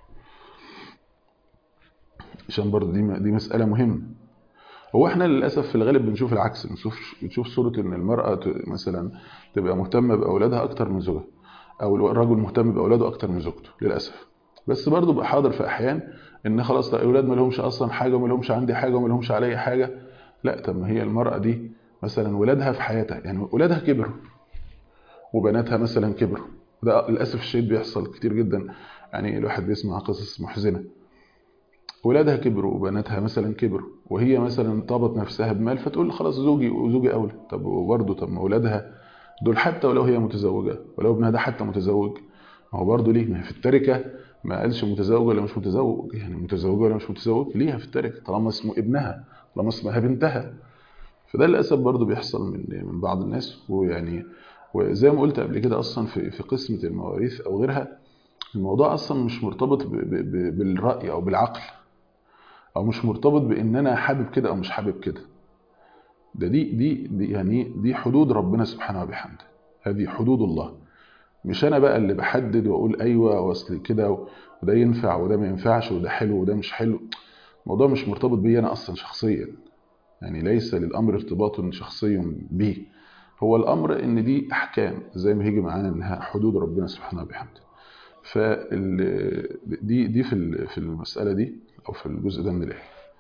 عشان برضو دي دي مسألة مهمة هو احنا للاسف في الغالب بنشوف العكس بنشوف بنشوف صوره ان المراه مثلا تبقى مهتمه باولادها اكتر من زوجها او الرجل مهتم باولاده اكتر من زوجته للاسف بس برضه بقى حاضر في احيان ان خلاص الاولاد ما لهمش اصلا حاجه وما لهمش عندي حاجه وما لهمش عليا حاجه لا طب ما هي المراه دي مثلا ولادها في حياتها يعني ولادها كبروا وبناتها مثلا كبروا ده للاسف الشديد بيحصل كتير جدا يعني الواحد بيسمع قصص محزنه ولادها كبروا وبناتها مثلا كبروا وهي مثلا طابت نفسها بمال فتقول خلاص زوجي وزوجي اولى طب وبرضه طب ما اولادها دول حتى ولو هي متزوجه ولو ابنها ده حتى متزوج ما هو برضه ليه ما هي في التركه ما قالش متزوج ولا مش متزوج يعني متزوجه ولا مش متزوج ليها في التركه طالما اسمه ابنها طالما اسمها بنتها فده للاسف برضه بيحصل من من بعض الناس ويعني وزي ما قلت قبل كده اصلا في في قسمه المواريث او غيرها الموضوع اصلا مش مرتبط بالراي او بالعقل او مش مرتبط بان انا حابب كده او مش حابب كده ده دي دي, دي يعني دي حدود ربنا سبحانه وبحمده هذه حدود الله مش انا بقى اللي بحدد واقول ايوه واصل كده وده ينفع وده ما ينفعش وده حلو وده مش حلو الموضوع مش مرتبط بي انا اصلا شخصيا يعني ليس للامر ارتباط شخصي بي هو الامر ان دي احكام زي ما هيجي معانا انها حدود ربنا سبحانه وبحمده فال دي دي في في المساله دي او في الجزء ده من الايه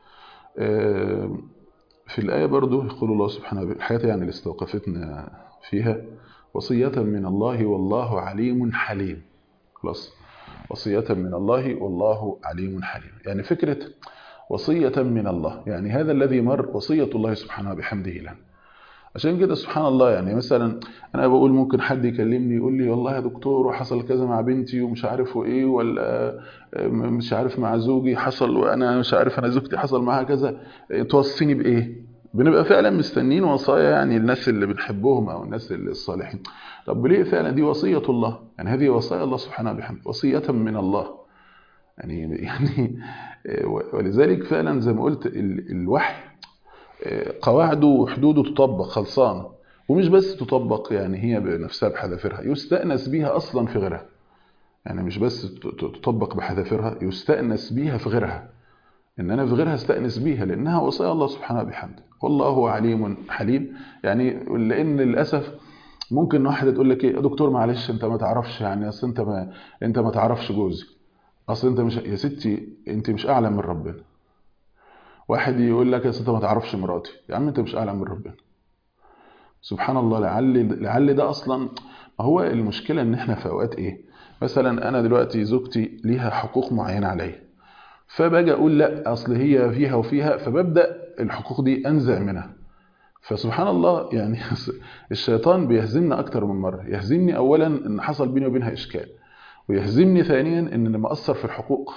في الايه برضو يقول الله سبحانه وتعالى الحياه يعني اللي استوقفتنا فيها وصيه من الله والله عليم حليم خلاص وصيه من الله والله عليم حليم يعني فكره وصيه من الله يعني هذا الذي مر وصيه الله سبحانه وبحمده لنا عشان كده سبحان الله يعني مثلا انا بقول ممكن حد يكلمني يقول لي والله يا دكتور وحصل كذا مع بنتي ومش عارف ايه ولا مش عارف مع زوجي حصل وانا مش عارف انا زوجتي حصل معاها كذا توصيني بايه بنبقى فعلا مستنين وصايا يعني الناس اللي بنحبهم او الناس الصالحين طب ليه فعلا دي وصيه الله يعني هذه وصايا الله سبحانه وبحمده وصيه من الله يعني يعني ولذلك فعلا زي ما قلت الوحي قواعده وحدوده تطبق خلصانة ومش بس تطبق يعني هي بنفسها بحذافيرها يستأنس بيها أصلا في غيرها يعني مش بس تطبق بحذافيرها يستأنس بيها في غيرها إن أنا في غيرها استأنس بيها لأنها وصايا الله سبحانه وبحمده والله عليم حليم يعني لأن للأسف ممكن واحدة تقول لك ايه يا دكتور معلش انت ما تعرفش يعني اصل انت ما انت ما تعرفش جوزي اصل انت مش يا ستي انت مش اعلم من ربنا واحد يقول لك انت ما تعرفش مراتي يا عم انت مش اعلم من ربنا سبحان الله لعل لعل ده اصلا ما هو المشكله ان احنا في اوقات ايه مثلا انا دلوقتي زوجتي ليها حقوق معينه عليا فباجي اقول لا اصل هي فيها وفيها فببدا الحقوق دي انزع منها فسبحان الله يعني الشيطان بيهزمنا اكتر من مره يهزمني اولا ان حصل بيني وبينها اشكال ويهزمني ثانيا ان لما اثر في الحقوق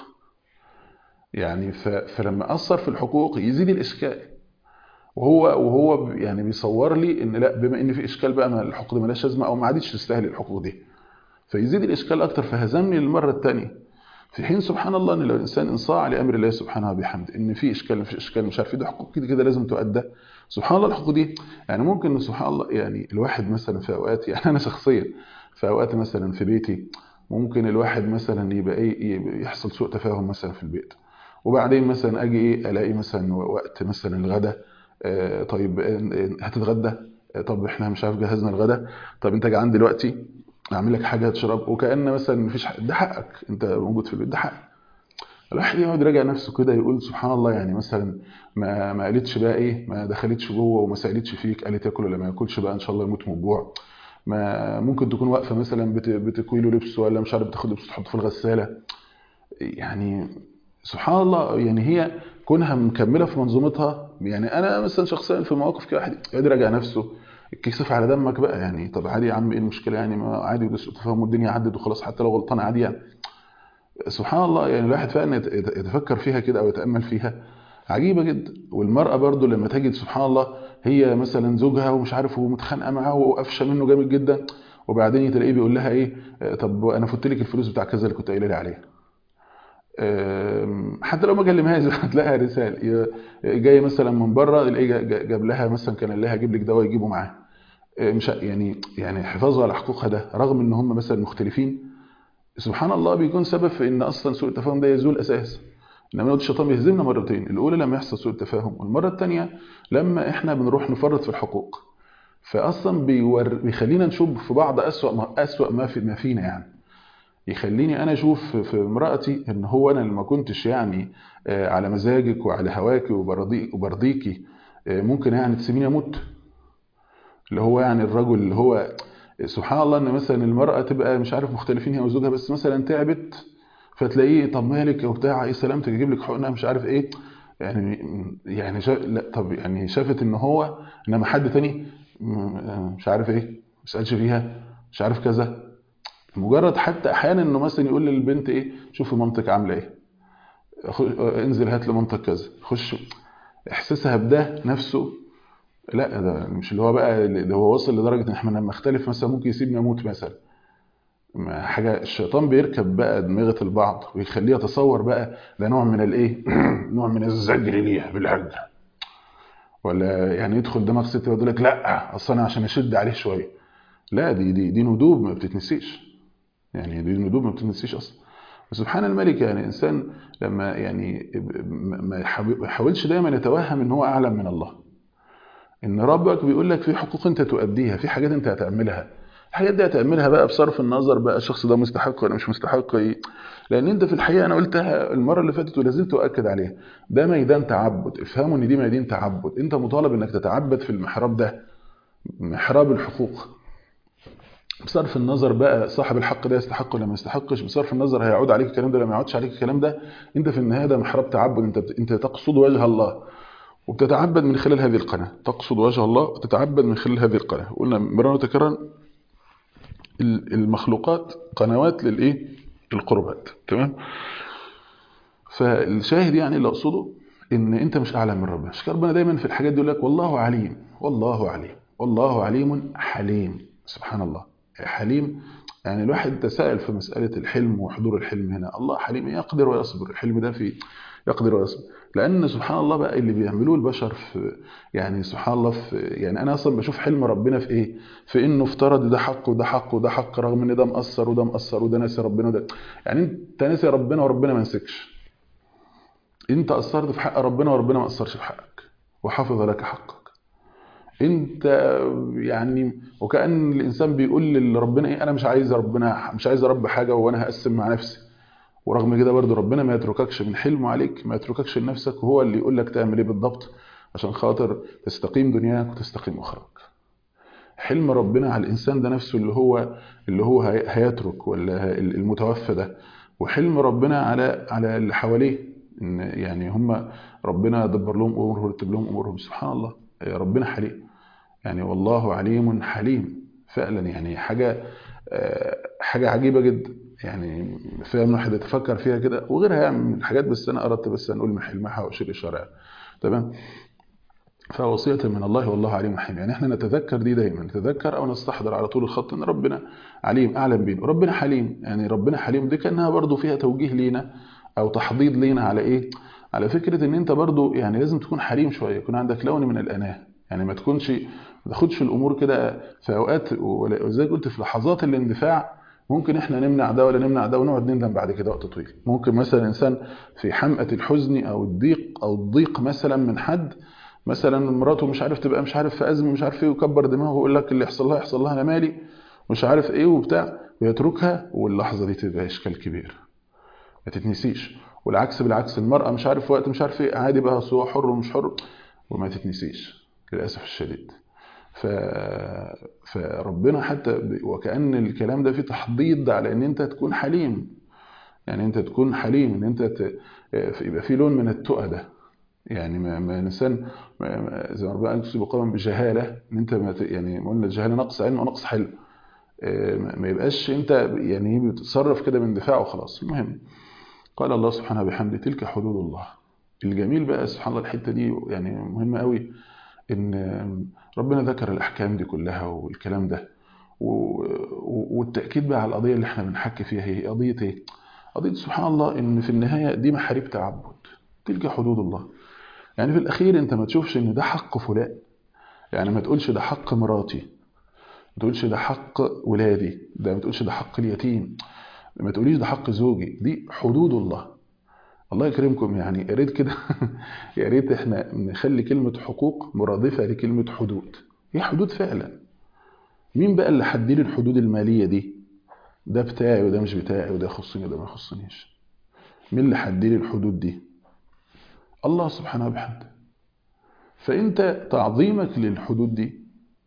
يعني فلما أثر في الحقوق يزيد الإشكال وهو وهو يعني بيصور لي ان لا بما ان في اشكال بقى ما الحقوق دي مالهاش لازمه او ما عادتش تستاهل الحقوق دي فيزيد الاشكال اكتر فهزمني للمره الثانيه في حين سبحان الله ان لو الانسان انصاع لامر الله سبحانه وبحمده ان في اشكال مفيش اشكال مش عارف في حقوق كده كده لازم تؤدى سبحان الله الحقوق دي يعني ممكن سبحان الله يعني الواحد مثلا في اوقات يعني انا شخصيا في اوقات مثلا في بيتي ممكن الواحد مثلا يبقى ايه يحصل سوء تفاهم مثلا في البيت وبعدين مثلا اجي ايه الاقي مثلا وقت مثلا الغداء آه طيب هتتغدى آه طب احنا مش عارف جهزنا الغداء طب انت جعان دلوقتي اعمل لك حاجه تشرب وكان مثلا مفيش حق. ده حقك انت موجود في البيت ده حقك الواحد يقعد يراجع نفسه كده يقول سبحان الله يعني مثلا ما ما قالتش بقى ايه ما دخلتش جوه وما سالتش فيك قالت ياكل ولا ما ياكلش بقى ان شاء الله يموت من الجوع ما ممكن تكون واقفه مثلا بتكوي له لبس ولا مش عارف بتاخد لبس تحطه في الغساله يعني سبحان الله يعني هي كونها مكمله في منظومتها يعني انا مثلا شخصيا في مواقف كده واحد يقعد يراجع نفسه الكسف على دمك بقى يعني طب عادي يا عم ايه المشكله يعني ما عادي بس تفهم الدنيا عدت وخلاص حتى لو غلطان عادي يعني سبحان الله يعني الواحد فعلا يتفكر فيها كده او يتامل فيها عجيبه جدا والمراه برضو لما تجد سبحان الله هي مثلا زوجها ومش عارف ومتخانقه معاه وقفشه منه جامد جدا وبعدين تلاقيه بيقول لها ايه طب انا فوت لك الفلوس بتاع كذا اللي كنت قايله لي عليها حتى لو ما كلمهاش هتلاقيها رساله جايه مثلا من بره تلاقيه جاب لها مثلا كان لها هجيب لك دواء يجيبه معاه مش يعني يعني حفاظه على حقوقها ده رغم ان هم مثلا مختلفين سبحان الله بيكون سبب في ان اصلا سوء التفاهم ده يزول اساسا انما الشيطان بيهزمنا مرتين الاولى لما يحصل سوء التفاهم والمره الثانيه لما احنا بنروح نفرط في الحقوق فاصلا بيور... بيخلينا نشوف في بعض اسوأ ما اسوأ ما في ما فينا يعني يخليني انا اشوف في امرأتي ان هو انا اللي ما كنتش يعني على مزاجك وعلى هواك وبرضيك وبرضيكي ممكن يعني تسيبيني اموت اللي هو يعني الرجل اللي هو سبحان الله ان مثلا المرأة تبقى مش عارف مختلفين هي وزوجها بس مثلا تعبت فتلاقيه طب مالك وبتاع ايه سلامتك اجيب لك حقنه مش عارف ايه يعني يعني شا... لا طب يعني شافت ان هو انما حد تاني مش عارف ايه ما سالش فيها مش عارف كذا مجرد حتى احيانا انه مثلا يقول للبنت ايه شوفي مامتك عامله ايه انزل هات لمامتك كذا خش احساسها بده نفسه لا ده مش اللي هو بقى ده هو وصل لدرجه ان احنا لما اختلف مثلا ممكن يسيبني اموت مثلا حاجه الشيطان بيركب بقى دماغه البعض ويخليه يتصور بقى ده نوع من الايه نوع من الزجر ليها بالهجر ولا يعني يدخل دماغ ست ويقول لك لا اصل انا عشان اشد عليه شويه لا دي دي دي ندوب ما بتتنسيش يعني دي ندوب ما بتتنسيش اصلا وسبحان الملك يعني إنسان لما يعني ما يحاولش دايما يتوهم إن هو أعلم من الله إن ربك بيقول لك في حقوق أنت تؤديها في حاجات أنت هتعملها الحاجات دي هتعملها بقى بصرف النظر بقى الشخص ده مستحق ولا مش مستحق ايه لان انت في الحقيقه انا قلتها المره اللي فاتت ولازلت اؤكد عليها ده ميدان تعبد افهموا ان دي ميدان تعبد انت مطالب انك تتعبد في المحراب ده محراب الحقوق بصرف النظر بقى صاحب الحق ده يستحق ولا ما يستحقش بصرف النظر هيعود عليك الكلام ده ولا ما يعودش عليك الكلام ده انت في النهايه ده محراب تعبد انت انت تقصد وجه الله وبتتعبد من خلال هذه القناه تقصد وجه الله وتتعبد من خلال هذه القناه قلنا مرة وتكررا المخلوقات قنوات للايه القربات تمام فالشاهد يعني اللي اقصده ان انت مش اعلم من ربنا مش ربنا دايما في الحاجات دي يقول لك والله عليم والله عليم والله عليم حليم سبحان الله حليم يعني الواحد تساءل في مسألة الحلم وحضور الحلم هنا الله حليم يقدر ويصبر الحلم ده في يقدر ويصبر لأن سبحان الله بقى اللي بيعملوه البشر في يعني سبحان الله في يعني أنا أصلا بشوف حلم ربنا في إيه في إنه افترض ده حق وده حق وده حق رغم إن ده مقصر وده مقصر وده ناسي ربنا وده يعني أنت ناسي ربنا وربنا ما نسكش أنت قصرت في حق ربنا وربنا ما قصرش في حقك وحافظ لك حقك انت يعني وكأن الانسان بيقول لربنا ايه انا مش عايز ربنا مش عايز رب حاجه وانا هقسم مع نفسي ورغم كده برضو ربنا ما يترككش من حلمه عليك ما يترككش لنفسك وهو اللي يقول لك تعمل ايه بالضبط عشان خاطر تستقيم دنياك وتستقيم اخراك حلم ربنا على الانسان ده نفسه اللي هو اللي هو هيترك ولا المتوفى ده وحلم ربنا على على اللي حواليه ان يعني هم ربنا دبر لهم امورهم ورتب لهم امورهم سبحان الله ربنا حليم يعني والله عليم حليم فعلا يعني حاجة حاجة عجيبة جدا يعني فاهم الواحد يتفكر فيها كده وغيرها يعني من الحاجات بس أنا أردت بس أن أقول من حلمها وأشير إشارة تمام فوصية من الله والله عليم حليم يعني احنا نتذكر دي دايما نتذكر أو نستحضر على طول الخط أن ربنا عليم أعلم بينا وربنا حليم يعني ربنا حليم دي كأنها برضو فيها توجيه لينا أو تحضيض لينا على إيه على فكرة ان انت برضو يعني لازم تكون حليم شوية يكون عندك لون من الاناه يعني ما تكونش ما تاخدش الامور كده في اوقات وزي قلت في لحظات الاندفاع ممكن احنا نمنع ده ولا نمنع ده ونقعد نندم بعد كده وقت طويل ممكن مثلا انسان في حمقى الحزن او الضيق او الضيق مثلا من حد مثلا مراته مش عارف تبقى مش عارف في ازمه مش عارف ايه ويكبر دماغه ويقول لك اللي يحصل لها يحصل لها انا مالي مش عارف ايه وبتاع ويتركها واللحظه دي تبقى اشكال كبير ما تتنسيش والعكس بالعكس المرأة مش عارف وقت مش عارف ايه عادي بقى هو حر ومش حر وما تتنسيش للأسف الشديد ف... فربنا حتى وكأن الكلام ده فيه تحضيض على ان انت تكون حليم يعني انت تكون حليم ان انت ت... يبقى في لون من التقى ده يعني ما, ما الانسان ما... زي ما ربنا قال تصيب قوما بجهاله ان انت ما ت... يعني قلنا الجهاله نقص علم ونقص حلم ما يبقاش انت يعني بتتصرف كده من دفاع وخلاص المهم قال الله سبحانه بحمده تلك حدود الله الجميل بقى سبحان الله الحته دي يعني مهمه قوي ان ربنا ذكر الاحكام دي كلها والكلام ده والتاكيد بقى على القضيه اللي احنا بنحكي فيها هي قضيه ايه قضيه سبحان الله ان في النهايه دي محاريب تعبد تلك حدود الله يعني في الاخير انت ما تشوفش ان ده حق فلان يعني ما تقولش ده حق مراتي ما تقولش ده حق ولادي ده ما تقولش ده حق اليتيم ما تقوليش ده حق زوجي دي حدود الله الله يكرمكم يعني يا ريت كده يا ريت احنا نخلي كلمة حقوق مرادفة لكلمة حدود هي حدود فعلا مين بقى اللي حد لي الحدود المالية دي ده بتاعي وده مش بتاعي وده يخصني وده ما يخصنيش مين اللي حد لي الحدود دي الله سبحانه وبحمده فانت تعظيمك للحدود دي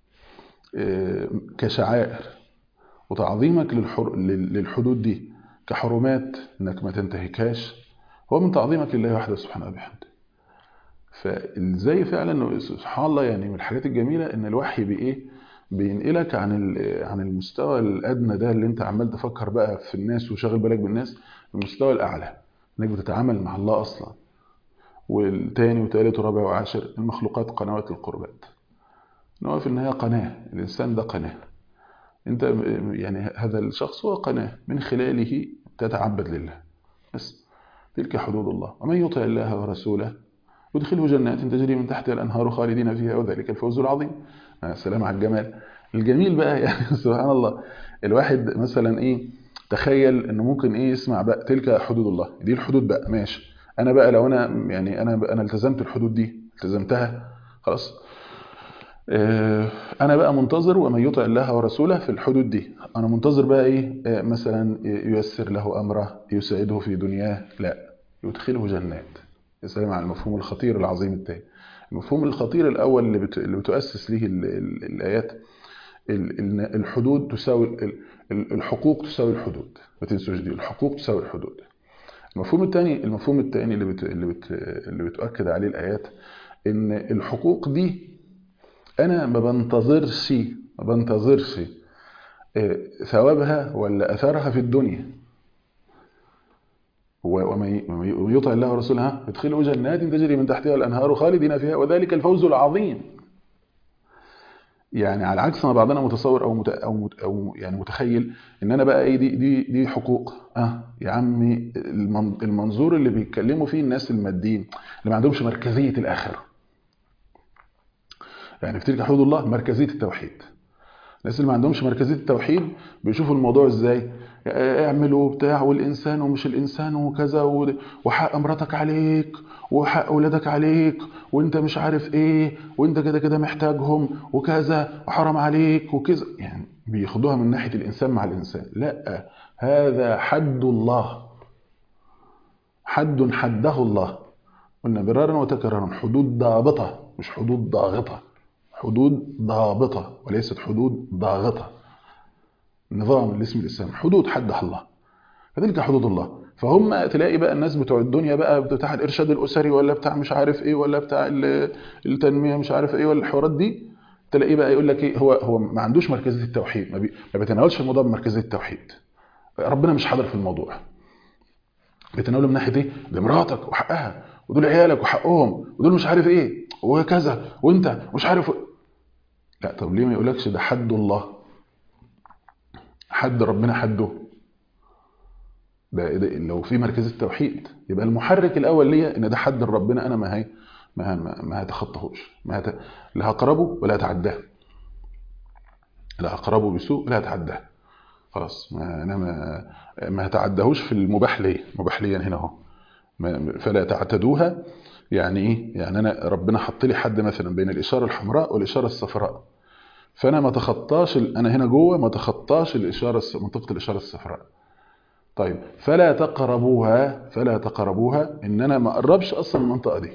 كشعائر وتعظيمك للحر... للحدود دي كحرمات انك ما تنتهكهاش هو من تعظيمك لله وحده سبحانه وبحمده فازاي فعلا سبحان الله يعني من الحاجات الجميله ان الوحي بايه بينقلك عن عن المستوى الادنى ده اللي انت عمال تفكر بقى في الناس وشاغل بالك بالناس المستوى الاعلى انك بتتعامل مع الله اصلا والتاني وتالت ورابع وعاشر المخلوقات قنوات القربات ان هو في النهايه قناه الانسان ده قناه انت يعني هذا الشخص هو قناه من خلاله تتعبد لله بس تلك حدود الله ومن يطع الله ورسوله يدخله جنات تجري من تحتها الانهار خالدين فيها وذلك الفوز العظيم السلام على الجمال الجميل بقى يعني سبحان الله الواحد مثلا ايه تخيل انه ممكن ايه يسمع بقى تلك حدود الله دي الحدود بقى ماشي انا بقى لو انا يعني انا انا التزمت الحدود دي التزمتها خلاص آه، انا بقى منتظر ومن يطع الله ورسوله في الحدود دي انا منتظر بقى ايه آه، مثلا ييسر له امره يسعده في دنياه لا يدخله جنات يا سلام على المفهوم الخطير العظيم التاني المفهوم الخطير الاول اللي بت- اللي بتؤسس ليه ال- ال- الايات ال- ال- الحدود تساوي ال- ال- الحقوق تساوي الحدود ما تنسوش دي الحقوق تساوي الحدود المفهوم الثاني المفهوم الثاني اللي بت... اللي بت... اللي بتؤكد عليه الايات ان الحقوق دي انا ما بنتظرش ما بنتظرش آه، ثوابها ولا اثرها في الدنيا هو ومن ومن يطع الله ورسوله ها، يدخله جنات تجري من تحتها الانهار خالدين فيها وذلك الفوز العظيم يعني على عكس ما بعضنا متصور او مت... او مت... او يعني متخيل ان انا بقى ايه دي دي دي حقوق اه يا عمي المن... المنظور اللي بيتكلموا فيه الناس الماديين اللي ما عندهمش مركزيه الاخره يعني في تلك حدود الله مركزيه التوحيد الناس اللي ما عندهمش مركزيه التوحيد بيشوفوا الموضوع ازاي اعملوا بتاع والانسان ومش الانسان وكذا و- وحق مراتك عليك وحق اولادك عليك وانت مش عارف ايه وانت كده كده محتاجهم وكذا وحرام عليك وكذا يعني بياخدوها من ناحيه الانسان مع الانسان لا هذا حد الله حد حده الله قلنا مرارا وتكرارا حدود ضابطه مش حدود ضاغطه حدود ضابطه وليست حدود ضاغطه نظام الاسم الاسلامي حدود حدها الله فتلك حدود الله فهم تلاقي بقى الناس بتوع الدنيا بقى بتاع الارشاد الاسري ولا بتاع مش عارف ايه ولا بتاع ال- التنميه مش عارف ايه ولا الحوارات دي تلاقيه بقى يقول لك ايه هو هو ما عندوش مركزيه التوحيد ما, بي ما بيتناولش الموضوع بمركزيه التوحيد ربنا مش حاضر في الموضوع بيتناوله من ناحيه ايه دي مراتك وحقها ودول عيالك وحقهم ودول مش عارف ايه وكذا وانت مش عارف لا طب ليه ما يقولكش ده حد الله حد ربنا حده ده, ده لو في مركز التوحيد يبقى المحرك الاول ليا ان ده حد ربنا انا ما هي ما ما, ما هتخطاهوش ما هت... لا هقربه ولا هتعداه لا هقربه بسوء ولا هتعداه خلاص ما انا ما ما هتعداهوش في المباح ليه مباح ليا هنا اهو ما- فلا تعتدوها يعني ايه يعني انا ربنا حط لي حد مثلا بين الاشاره الحمراء والاشاره الصفراء فانا ما تخطاش ال- انا هنا جوه ما تخطاش الاشاره الس- منطقه الاشاره الصفراء طيب فلا تقربوها فلا تقربوها ان انا ما اقربش اصلا المنطقه دي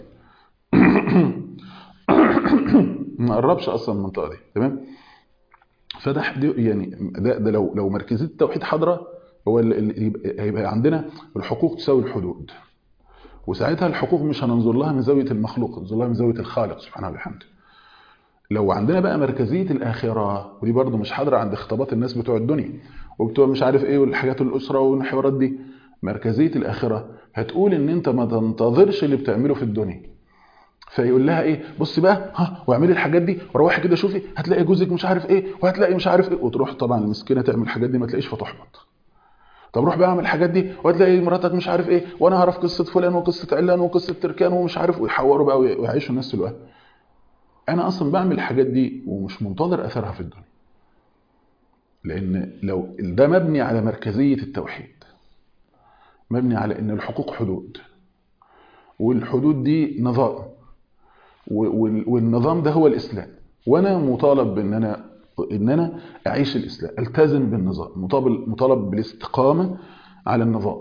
ما اقربش اصلا المنطقه دي تمام فده حد- يعني ده, ده لو لو مركزيه التوحيد حاضره هو ال- ال- يبقى- هيبقى عندنا الحقوق تساوي الحدود وساعتها الحقوق مش هننظر لها من زاويه المخلوق ننظر لها من زاويه الخالق سبحانه وبحمده لو عندنا بقى مركزيه الاخره ودي برضو مش حاضره عند خطابات الناس بتوع الدنيا وبتوع مش عارف ايه والحاجات الاسره والحوارات دي مركزيه الاخره هتقول ان انت ما تنتظرش اللي بتعمله في الدنيا فيقول لها ايه بصي بقى ها واعملي الحاجات دي وروحي كده شوفي هتلاقي جوزك مش عارف ايه وهتلاقي مش عارف ايه وتروح طبعا المسكينه تعمل الحاجات دي ما تلاقيش فتحبط طب روح بقى اعمل الحاجات دي وهتلاقي مراتك مش عارف ايه وانا هعرف قصه فلان وقصه علان وقصه تركان ومش عارف ويحوروا بقى ويعيشوا الناس في الوهم انا اصلا بعمل الحاجات دي ومش منتظر اثرها في الدنيا لان لو ده مبني على مركزيه التوحيد مبني على ان الحقوق حدود والحدود دي نظام و- وال- والنظام ده هو الاسلام وانا مطالب بان انا ان انا اعيش الاسلام التزم بالنظام مطالب مطالب بالاستقامه على النظام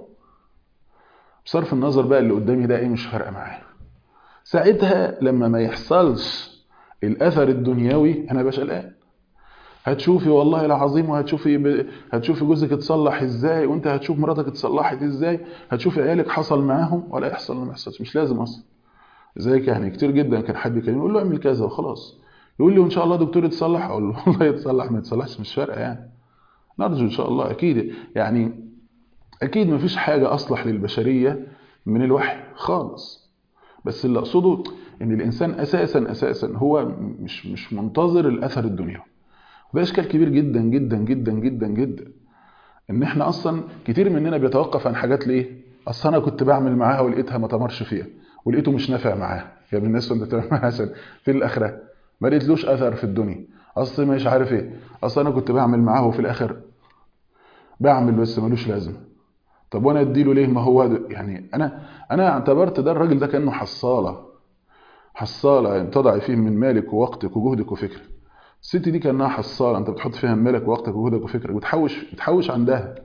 بصرف النظر بقى اللي قدامي ده ايه مش فارقه معايا ساعتها لما ما يحصلش الاثر الدنيوي انا بقى قلقان هتشوفي والله العظيم وهتشوفي ب... هتشوفي جوزك اتصلح ازاي وانت هتشوف مراتك اتصلحت ازاي هتشوفي عيالك حصل معاهم ولا يحصل ولا ما يحصلش مش لازم اصلا زيك يعني كتير جدا كان حد يكلمني يقول له اعمل كذا وخلاص يقول لي وان شاء الله دكتور يتصلح اقول له والله يتصلح ما يتصلحش مش فارقه يعني نرجو ان شاء الله اكيد يعني اكيد ما فيش حاجه اصلح للبشريه من الوحي خالص بس اللي اقصده ان الانسان اساسا اساسا هو مش مش منتظر الاثر الدنيوي وده اشكال كبير جدا جدا جدا جدا جدا ان احنا اصلا كتير مننا بيتوقف عن حاجات ليه اصل انا كنت بعمل معاها ولقيتها ما تمرش فيها ولقيته مش نافع معاها يا ابن الناس وانت بتعمل معاها عشان في الاخره ما لقيتلوش اثر في الدنيا اصل مش عارف ايه اصل انا كنت بعمل معاه وفي الاخر بعمل بس ملوش لازمه طب وانا اديله ليه ما هو ده- يعني انا انا اعتبرت ده الراجل ده كانه حصاله حصاله يعني تضع فيه من مالك ووقتك وجهدك وفكرك الست دي كانها حصاله انت بتحط فيها من مالك ووقتك وجهدك وفكرك وتحوش بتحوش عندها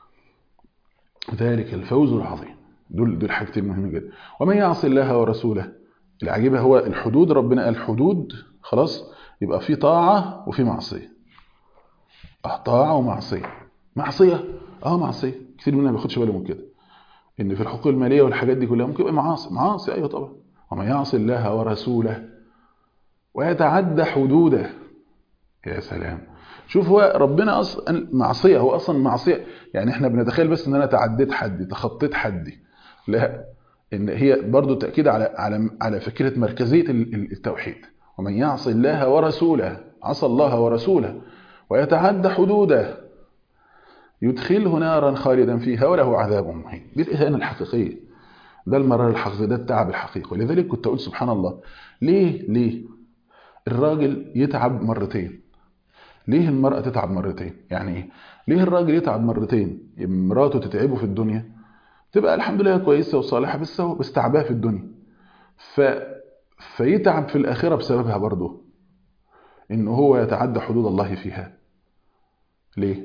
ذلك الفوز العظيم دول دول حاجتين مهمه جدا ومن يعص الله ورسوله العجيبه هو الحدود ربنا قال حدود خلاص يبقى في طاعه وفي معصيه اه طاعه ومعصيه معصيه اه معصيه كتير مننا ما بياخدش باله من كده ان في الحقوق الماليه والحاجات دي كلها ممكن يبقى معاصي معاصي ايوه طبعا ومن يعص الله ورسوله ويتعدى حدوده يا سلام شوف هو ربنا اصلا معصيه هو اصلا معصيه يعني احنا بنتخيل بس ان انا تعديت حدي تخطيت حدي لا ان هي برضو تاكيد على على على فكره مركزيه ال- ال- التوحيد ومن يعص الله ورسوله عصى الله ورسوله ويتعدى حدوده يدخله نارا خالدا فيها وله عذاب مهين دي الاهانه الحقيقيه ده المرار الحقيقي ده التعب الحقيقي ولذلك كنت اقول سبحان الله ليه ليه الراجل يتعب مرتين ليه المرأة تتعب مرتين يعني ايه ليه الراجل يتعب مرتين مراته تتعبه في الدنيا تبقى الحمد لله كويسة وصالحة بس هو بس تعبها في الدنيا ف... فيتعب في الآخرة بسببها برضه إن هو يتعدى حدود الله فيها ليه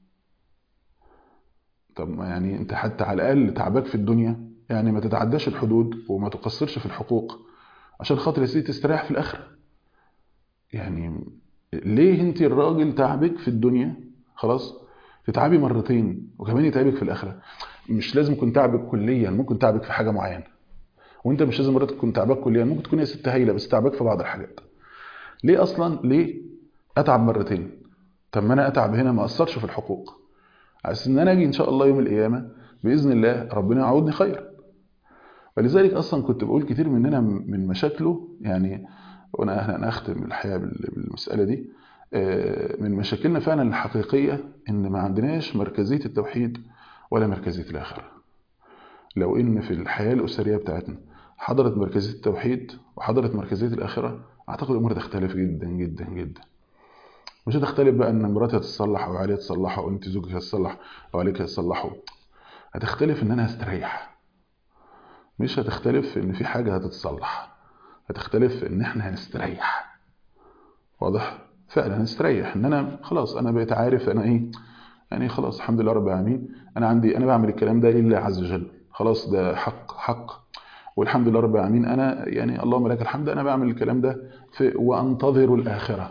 طب ما يعني انت حتى على الأقل تعبك في الدنيا يعني ما تتعداش الحدود وما تقصرش في الحقوق عشان خاطر يا سيدي تستريح في الآخرة يعني ليه انت الراجل تعبك في الدنيا خلاص تتعبي مرتين وكمان يتعبك في الآخرة مش لازم يكون تعبك كليا ممكن تعبك في حاجة معينة وانت مش لازم مراتك تكون تعبك كليا ممكن تكون يا ست هايله بس تعبك في بعض الحاجات ليه اصلا ليه اتعب مرتين طب ما انا اتعب هنا ما اثرش في الحقوق عشان ان انا اجي ان شاء الله يوم القيامه باذن الله ربنا يعوضني خير ولذلك اصلا كنت بقول كتير مننا من مشاكله يعني وانا انا اختم الحياه بال- بالمساله دي آه، من مشاكلنا فعلا الحقيقيه ان ما عندناش مركزيه التوحيد ولا مركزيه الاخره لو ان في الحياه الاسريه بتاعتنا حضرت مركزيه التوحيد وحضرت مركزيه الاخره اعتقد الامور تختلف جدا جدا جدا مش هتختلف بقى ان مراتي هتتصلح او عليها تصلحها او انت زوجك هتصلح او عليك هتصلحه هتختلف ان انا هستريح مش هتختلف ان في حاجه هتتصلح هتختلف ان احنا هنستريح واضح فعلا هنستريح ان انا خلاص انا بقيت عارف انا ايه يعني خلاص الحمد لله رب العالمين انا عندي انا بعمل الكلام ده لله عز وجل خلاص ده حق حق والحمد لله رب العالمين انا يعني اللهم لك الحمد انا بعمل الكلام ده في وانتظر الاخره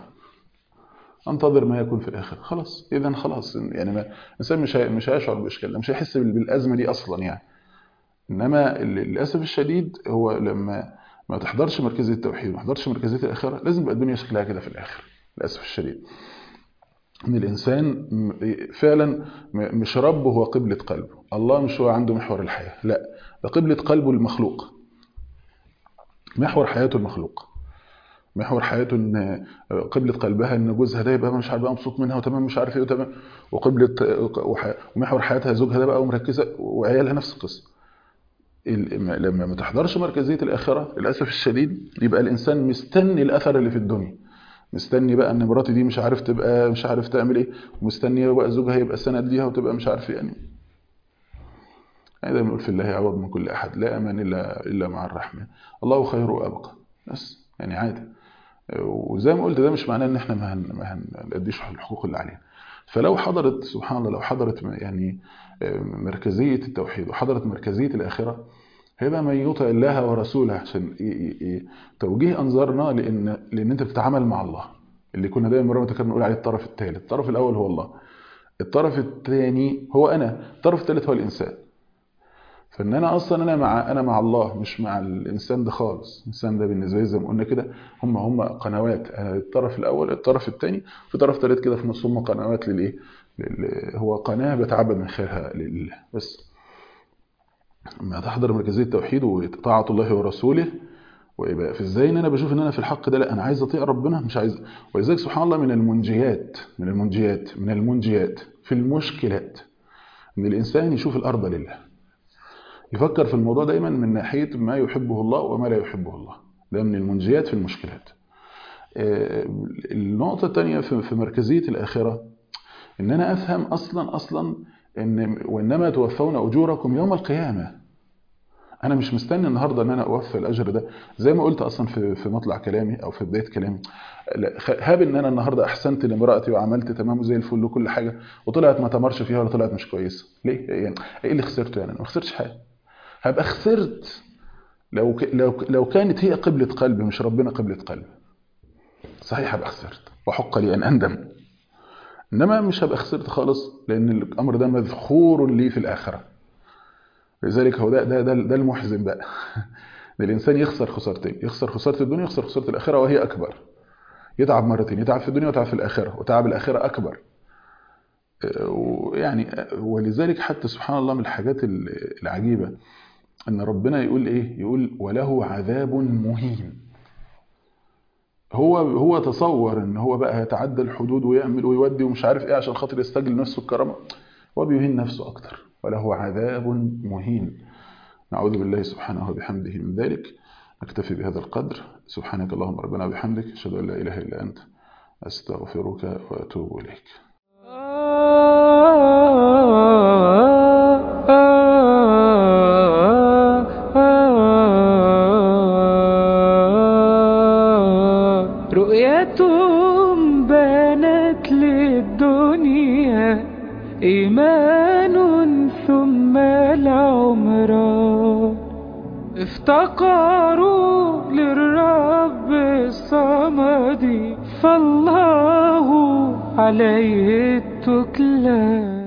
انتظر ما يكون في الاخره خلاص اذا خلاص يعني ما الانسان مش هي- مش هيشعر باشكال ده، مش هيحس بال- بالازمه دي اصلا يعني انما ال- للاسف الشديد هو لما ما تحضرش مركزيه التوحيد وما تحضرش مركزيه الاخره لازم يبقى الدنيا شكلها كده في الاخر للاسف الشديد ان الانسان م- فعلا م- مش ربه هو قبله قلبه الله مش هو عنده محور الحياه لا ده قبله قلبه المخلوق محور حياته المخلوق محور حياته ان قبلة قلبها ان جوزها ده يبقى مش عارف بقى مبسوط منها وتمام مش عارف ايه وتمام وقبلة وح- ومحور حياتها زوجها ده بقى ومركزة وعيالها نفس القصة ال- لما ما تحضرش مركزية الآخرة للأسف الشديد يبقى الإنسان مستني الأثر اللي في الدنيا مستني بقى ان مراتي دي مش عارف تبقى مش عارف تعمل ايه ومستنيه بقى زوجها يبقى سند ليها وتبقى مش عارف يعني هذا بنقول في الله عوض من كل احد لا امان الا الا مع الرحمن الله خير وابقى بس يعني عادي وزي ما قلت ده مش معناه ان احنا ما هن ما هنأديش الحقوق اللي علينا فلو حضرت سبحان الله لو حضرت يعني مركزيه التوحيد وحضرت مركزيه الاخره هيبقى من يطع الله ورسوله عشان ي- ي- ي- توجيه انظارنا لان لان انت بتتعامل مع الله اللي كنا دايما مره كنا بنقول عليه الطرف الثالث الطرف الاول هو الله الطرف الثاني هو انا الطرف الثالث هو الانسان فان انا اصلا انا مع انا مع الله مش مع الانسان ده خالص الانسان ده بالنسبه لي زي ما قلنا كده هم هم قنوات أنا الطرف الاول الطرف الثاني في طرف ثالث كده في نص هم قنوات للايه لل- هو قناه بتعبد من خيرها لله بس ما تحضر مركزيه التوحيد وطاعه الله ورسوله ويبقى في ازاي ان انا بشوف ان انا في الحق ده لا انا عايز اطيع ربنا مش عايز ولذلك سبحان الله من المنجيات من المنجيات من المنجيات في المشكلات ان الانسان يشوف الارض لله يفكر في الموضوع دايما من ناحيه ما يحبه الله وما لا يحبه الله ده من المنجيات في المشكلات آه، النقطه الثانيه في في مركزيه الاخره ان انا افهم اصلا اصلا ان وانما توفون اجوركم يوم القيامه انا مش مستني النهارده ان انا اوفى الاجر ده زي ما قلت اصلا في في مطلع كلامي او في بدايه كلامي لا، خ- هاب ان انا النهارده احسنت لامراتي وعملت تمام زي الفل وكل حاجه وطلعت ما تمرش فيها ولا طلعت مش كويسه ليه يعني ايه اللي خسرته يعني أنا ما خسرتش حاجه هبقى خسرت لو ك... لو لو كانت هي قبلة قلب مش ربنا قبلة قلب صحيح هبقى خسرت وحق لي ان اندم انما مش هبقى خسرت خالص لان الامر ده مذخور لي في الاخره لذلك هو ده ده ده, ده المحزن بقى ان الانسان يخسر خسارتين يخسر خساره الدنيا يخسر خساره الاخره وهي اكبر يتعب مرتين يتعب في الدنيا ويتعب في الاخره وتعب الاخره اكبر أه، ويعني أه، ولذلك حتى سبحان الله من الحاجات ال- العجيبه ان ربنا يقول ايه يقول وله عذاب مهين هو هو تصور ان هو بقى هيتعدى الحدود ويعمل ويودي ومش عارف ايه عشان خاطر يستجلب نفسه الكرامه هو بيهين نفسه اكتر وله عذاب مهين نعوذ بالله سبحانه وبحمده من ذلك نكتفي بهذا القدر سبحانك اللهم ربنا وبحمدك اشهد ان لا اله الا انت استغفرك واتوب اليك رؤيتهم بانت للدنيا إيمان ثم العمران افتقروا للرب الصمد فالله عليه التكلان